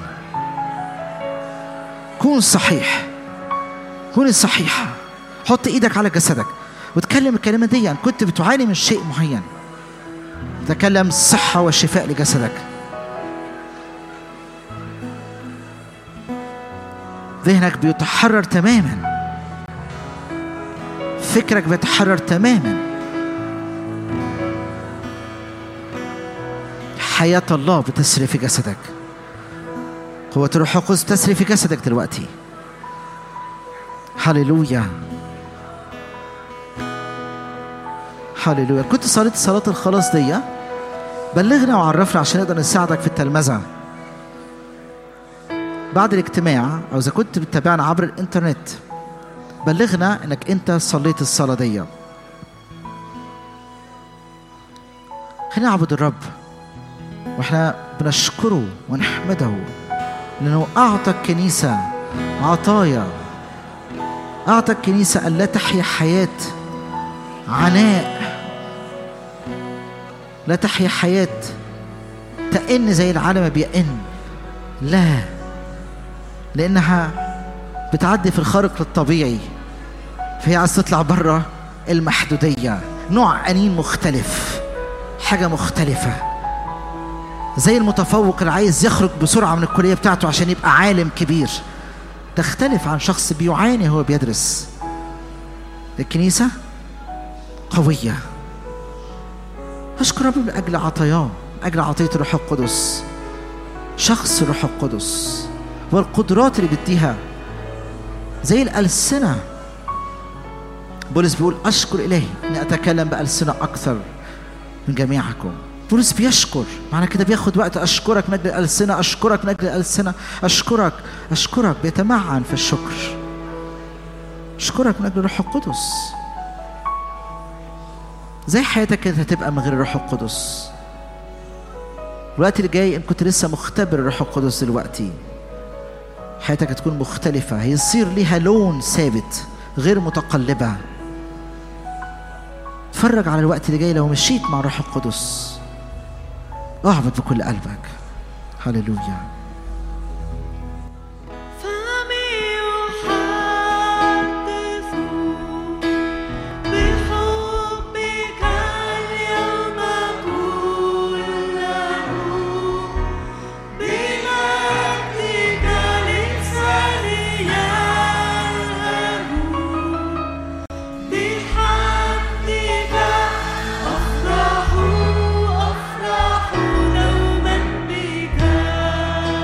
كون صحيح كون صحيحة حط إيدك على جسدك وتكلم الكلمة دي كنت بتعاني من شيء معين تكلم الصحة والشفاء لجسدك ذهنك بيتحرر تماما فكرك بيتحرر تماما حياة الله بتسري في جسدك قوة الروح القدس تسري في جسدك دلوقتي هللويا هللويا كنت صليت صلاة الخلاص دي بلغنا وعرفنا عشان نقدر نساعدك في التلمذة بعد الاجتماع او اذا كنت بتتابعنا عبر الانترنت بلغنا انك انت صليت الصلاة دي خلينا نعبد الرب واحنا بنشكره ونحمده لانه اعطى الكنيسة عطايا اعطى الكنيسة ان لا تحيا حياة عناء لا تحيا حياة تئن زي العالم ما بيئن لا لأنها بتعدي في الخارق للطبيعي فهي عايز تطلع بره المحدودية نوع أنين مختلف حاجة مختلفة زي المتفوق اللي عايز يخرج بسرعة من الكلية بتاعته عشان يبقى عالم كبير تختلف عن شخص بيعاني وهو بيدرس الكنيسة قوية أشكر رب من أجل عطاياه من أجل عطية الروح القدس شخص الروح القدس والقدرات اللي بيديها زي الألسنة بولس بيقول أشكر إلهي إني أتكلم بألسنة أكثر من جميعكم بولس بيشكر معنى كده بياخد وقت أشكرك من أجل الألسنة أشكرك من أجل الألسنة أشكرك أشكرك بيتمعن في الشكر أشكرك من أجل الروح القدس زي حياتك كانت هتبقى من غير الروح القدس الوقت اللي جاي ان كنت لسه مختبر الروح القدس دلوقتي حياتك هتكون مختلفة هيصير ليها لون ثابت غير متقلبة اتفرج على الوقت اللي جاي لو مشيت مع الروح القدس اعبد بكل قلبك هللويا فمي يحدث بحبك اليوم كله بمجدك لساني يلهب بحمدك أفرح أفرح دوما بك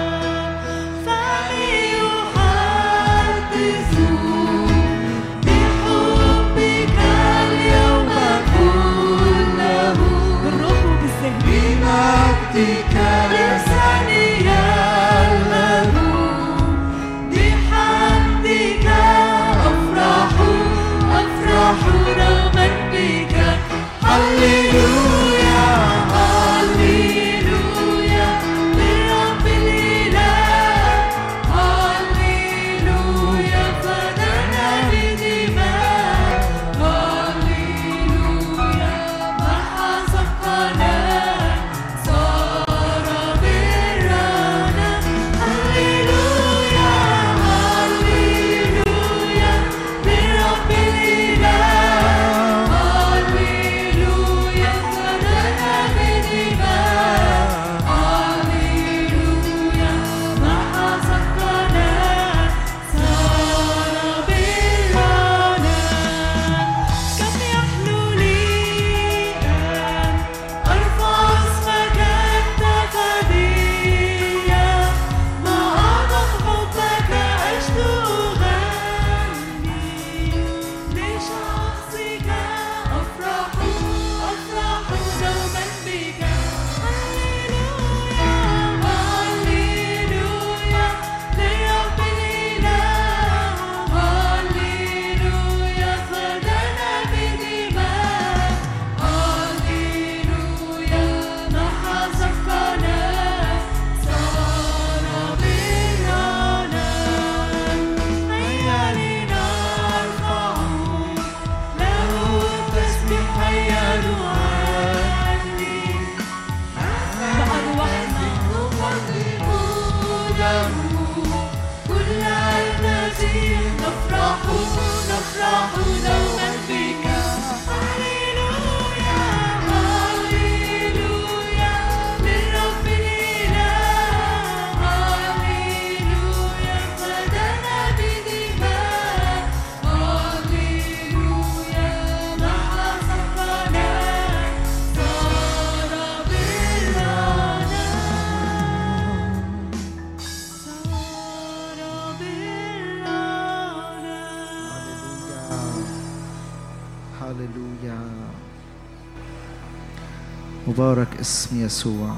مبارك اسم يسوع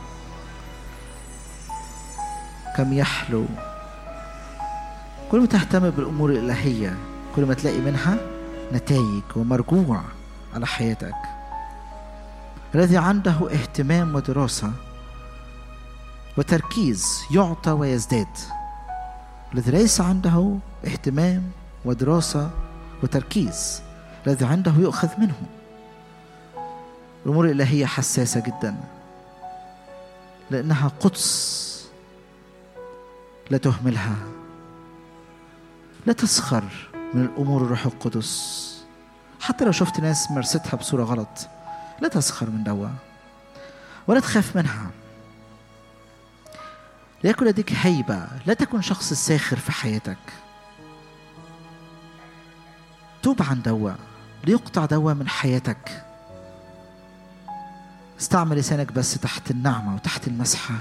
كم يحلو كل ما تهتم بالأمور الإلهية كل ما تلاقي منها نتائج ومرجوع على حياتك الذي عنده اهتمام ودراسة وتركيز يعطى ويزداد الذي ليس عنده اهتمام ودراسة وتركيز الذي عنده يؤخذ منه الأمور الإلهية حساسة جدا لأنها قدس لا تهملها لا تسخر من الأمور الروح القدس حتى لو شفت ناس مارستها بصورة غلط لا تسخر من دوا ولا تخاف منها ليكن لديك هيبة لا تكن شخص ساخر في حياتك توب عن دوا ليقطع دوا من حياتك استعمل لسانك بس تحت النعمة وتحت المسحة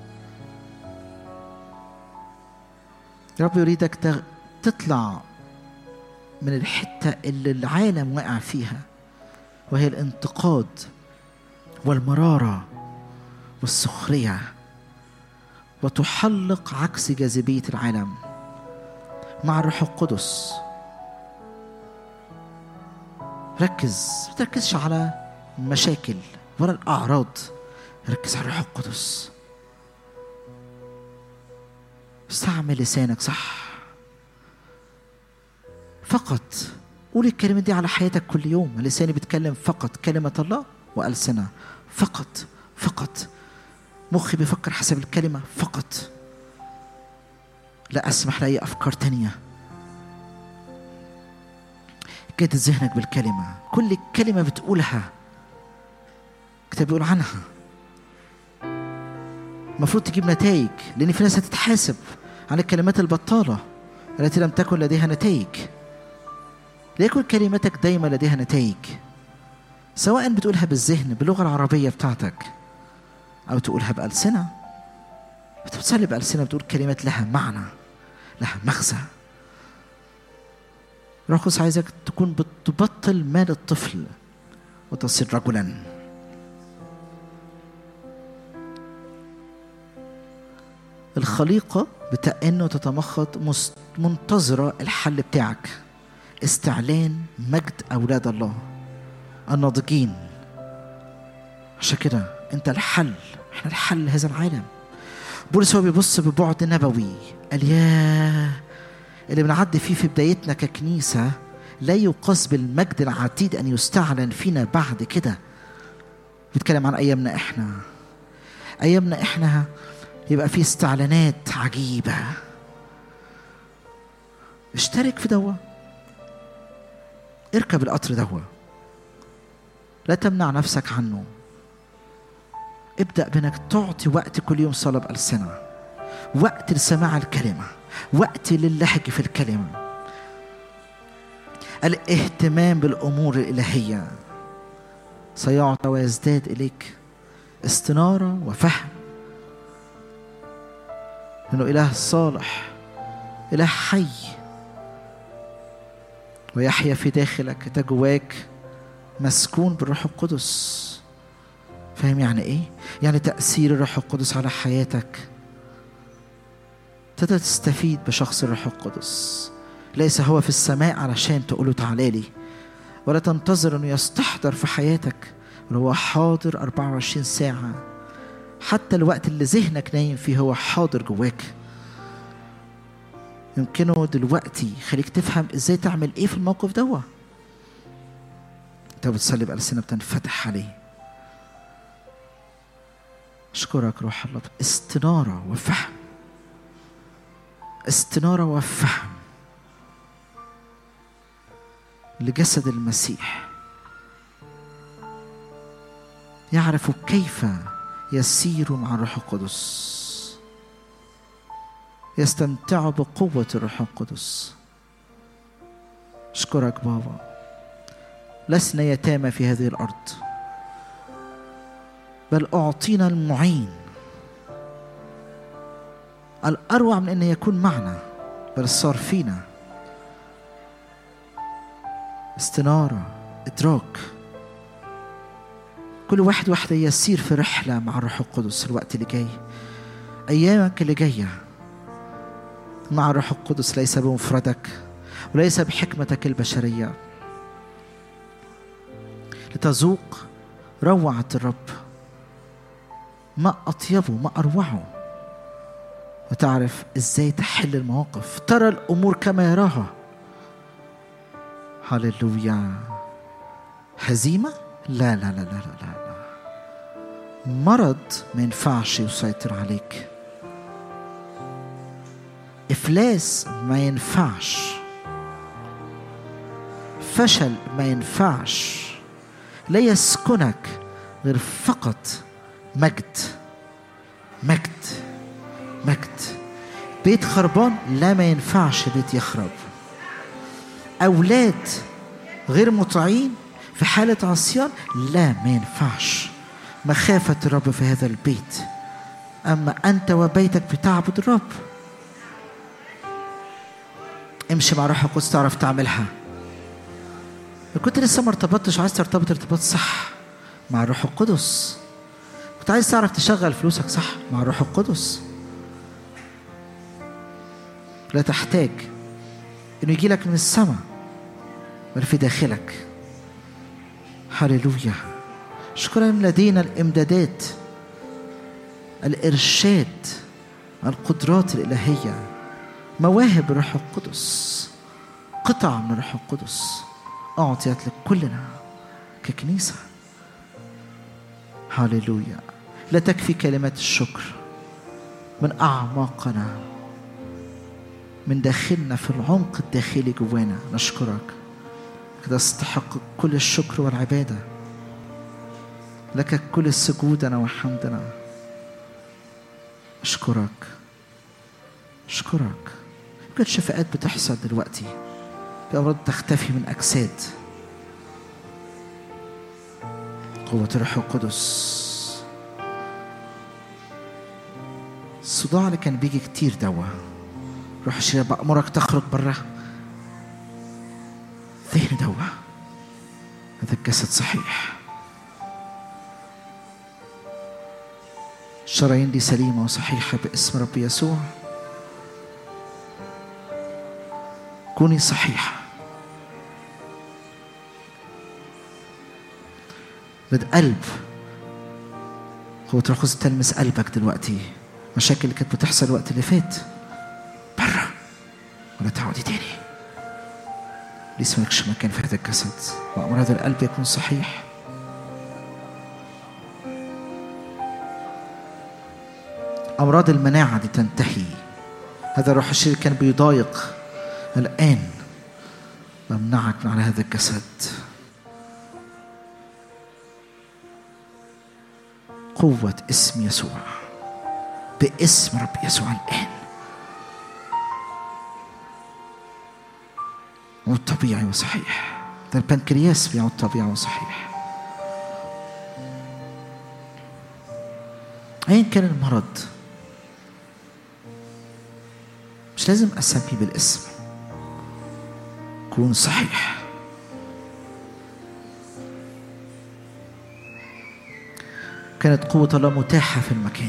رب يريدك تغ- تطلع من الحتة اللي العالم واقع فيها وهي الانتقاد والمرارة والسخرية وتحلق عكس جاذبية العالم مع الروح القدس ركز ما تركزش على المشاكل ولا الأعراض ركز على الروح القدس استعمل لسانك صح فقط قول الكلمة دي على حياتك كل يوم لساني بيتكلم فقط كلمة الله وألسنة فقط فقط مخي بيفكر حسب الكلمة فقط لا أسمح لأي أفكار تانية جدد ذهنك بالكلمة كل كلمة بتقولها الكتاب بيقول عنها المفروض تجيب نتائج لأن في ناس هتتحاسب عن الكلمات البطالة التي لم تكن لديها نتائج ليكن كلمتك دايما لديها نتائج سواء بتقولها بالذهن باللغة العربية بتاعتك أو تقولها بألسنة أنت بتصلي بألسنة بتقول كلمات لها معنى لها مغزى روح القدس عايزك تكون بتبطل مال الطفل وتصير رجلا الخليقة بتأن وتتمخض مس- منتظرة الحل بتاعك استعلان مجد أولاد الله الناضجين عشان كده أنت الحل احنا الحل لهذا العالم بولس هو بيبص ببعد نبوي قال ياه اللي بنعدي فيه في بدايتنا ككنيسة لا يقاس بالمجد العتيد أن يستعلن فينا بعد كده بيتكلم عن أيامنا إحنا أيامنا إحنا يبقى في استعلانات عجيبة اشترك في دوا اركب القطر دوا لا تمنع نفسك عنه ابدأ بأنك تعطي وقت كل يوم صلاة بألسنة وقت لسماع الكلمة وقت للهج في الكلمة الاهتمام بالأمور الإلهية سيعطى ويزداد إليك استنارة وفهم انه اله صالح اله حي ويحيا في داخلك انت جواك مسكون بالروح القدس فاهم يعني ايه يعني تاثير الروح القدس على حياتك تقدر تستفيد بشخص الروح القدس ليس هو في السماء علشان تقوله تعالى لي ولا تنتظر انه يستحضر في حياتك بل هو حاضر 24 ساعه حتى الوقت اللي ذهنك نايم فيه هو حاضر جواك يمكنه دلوقتي خليك تفهم ازاي تعمل ايه في الموقف دوا انت بتصلي بألسنة بتنفتح عليه اشكرك روح الله استنارة وفهم استنارة وفهم لجسد المسيح يعرف كيف يسير مع الروح القدس يستمتع بقوة الروح القدس أشكرك بابا لسنا يتامى في هذه الأرض بل أعطينا المعين الأروع من أن يكون معنا بل صار فينا استنارة إدراك كل واحد واحدة يسير في رحلة مع الروح القدس الوقت اللي جاي أيامك اللي جاية مع الروح القدس ليس بمفردك وليس بحكمتك البشرية لتذوق روعة الرب ما أطيبه ما أروعه وتعرف إزاي تحل المواقف ترى الأمور كما يراها هللويا هزيمة لا لا لا لا لا لا, لا. مرض ما ينفعش يسيطر عليك إفلاس ما ينفعش فشل ما ينفعش لا يسكنك غير فقط مجد مجد مجد بيت خربان لا ما ينفعش بيت يخرب أولاد غير مطيعين في حالة عصيان لا ما ينفعش مخافة الرب في هذا البيت أما أنت وبيتك بتعبد الرب امشي مع روح القدس تعرف تعملها لو كنت لسه ما ارتبطتش عايز ترتبط ارتباط صح مع الروح القدس كنت عايز تعرف تشغل فلوسك صح مع الروح القدس لا تحتاج انه يجي لك من السماء بل في داخلك هللويا شكرا لدينا الامدادات الارشاد القدرات الالهيه مواهب الروح القدس قطع من الروح القدس اعطيت لكلنا ككنيسه هللويا لا تكفي كلمات الشكر من اعماقنا من داخلنا في العمق الداخلي جوانا نشكرك كده استحق كل الشكر والعبادة لك كل سجودنا وحمدنا أشكرك أشكرك يمكن شفاءات بتحصل دلوقتي في أمراض تختفي من أجساد قوة الروح القدس الصداع اللي كان بيجي كتير دوا روح الشرير بأمرك تخرج بره ذهن دوا هذا الجسد صحيح الشرايين دي سليمة وصحيحة باسم رب يسوع كوني صحيحة بالقلب هو ترخص تلمس قلبك دلوقتي مشاكل اللي كانت بتحصل الوقت اللي فات برا ولا تعودي تاني ليس مالكش مكان في هذا الجسد وأمر هذا القلب يكون صحيح أمراض المناعة دي تنتهي هذا الروح الشرير كان بيضايق الآن بمنعك من على هذا الجسد قوة اسم يسوع باسم رب يسوع الآن يعود طبيعي وصحيح ده البنكرياس بيعود طبيعي وصحيح أيا كان المرض مش لازم أسميه بالاسم كون صحيح كانت قوة الله متاحة في المكان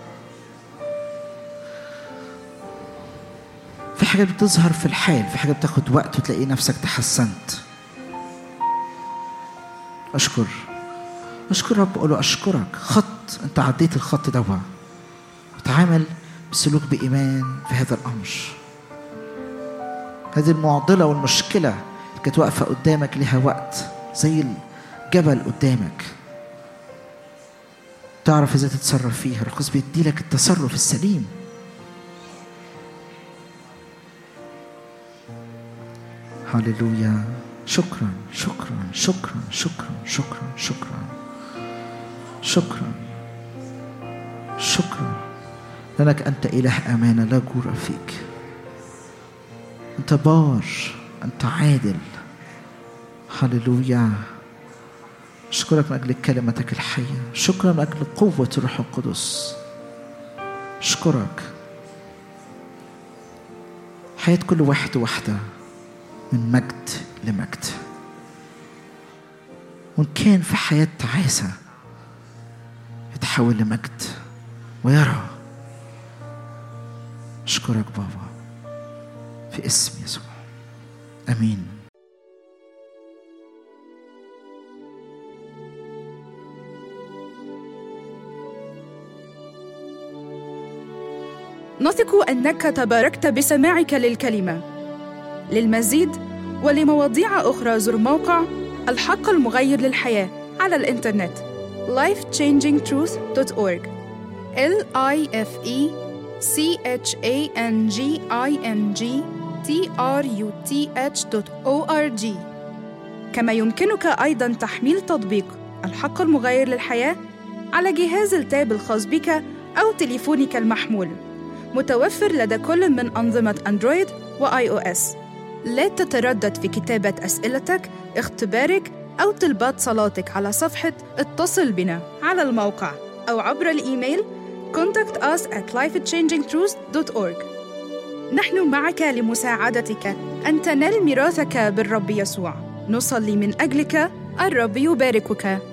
في حاجات بتظهر في الحال في حاجات بتاخد وقت وتلاقي نفسك تحسنت أشكر أشكر رب أقول له أشكرك خط أنت عديت الخط دوا وتعامل بسلوك بإيمان في هذا الأمر هذه المعضلة والمشكلة اللي كانت واقفة قدامك لها وقت زي الجبل قدامك تعرف ازاي تتصرف فيها القدس بيدي لك التصرف السليم هللويا شكرا شكرا شكرا شكرا شكرا شكرا شكرا شكرا لأنك أنت إله أمانة لا جور فيك أنت بار أنت عادل هللويا أشكرك من أجل كلمتك الحية شكرا من أجل قوة الروح القدس أشكرك حياة كل واحد وواحدة من مجد لمجد وإن كان في حياة تعاسة يتحول لمجد ويرى أشكرك بابا في اسم يسوع آمين نثق انك تباركت بسماعك للكلمه للمزيد ولمواضيع اخرى زر موقع الحق المغير للحياه على الانترنت lifechangingtruth.org l i f e c h a n g i n g t r u t h o r g كما يمكنك ايضا تحميل تطبيق الحق المغير للحياه على جهاز التاب الخاص بك او تليفونك المحمول متوفر لدى كل من أنظمة أندرويد وآي أو إس. لا تتردد في كتابة أسئلتك، اختبارك أو طلبات صلاتك على صفحة اتصل بنا على الموقع أو عبر الإيميل contact us at lifechangingtruth.org نحن معك لمساعدتك أن تنال ميراثك بالرب يسوع نصلي من أجلك الرب يباركك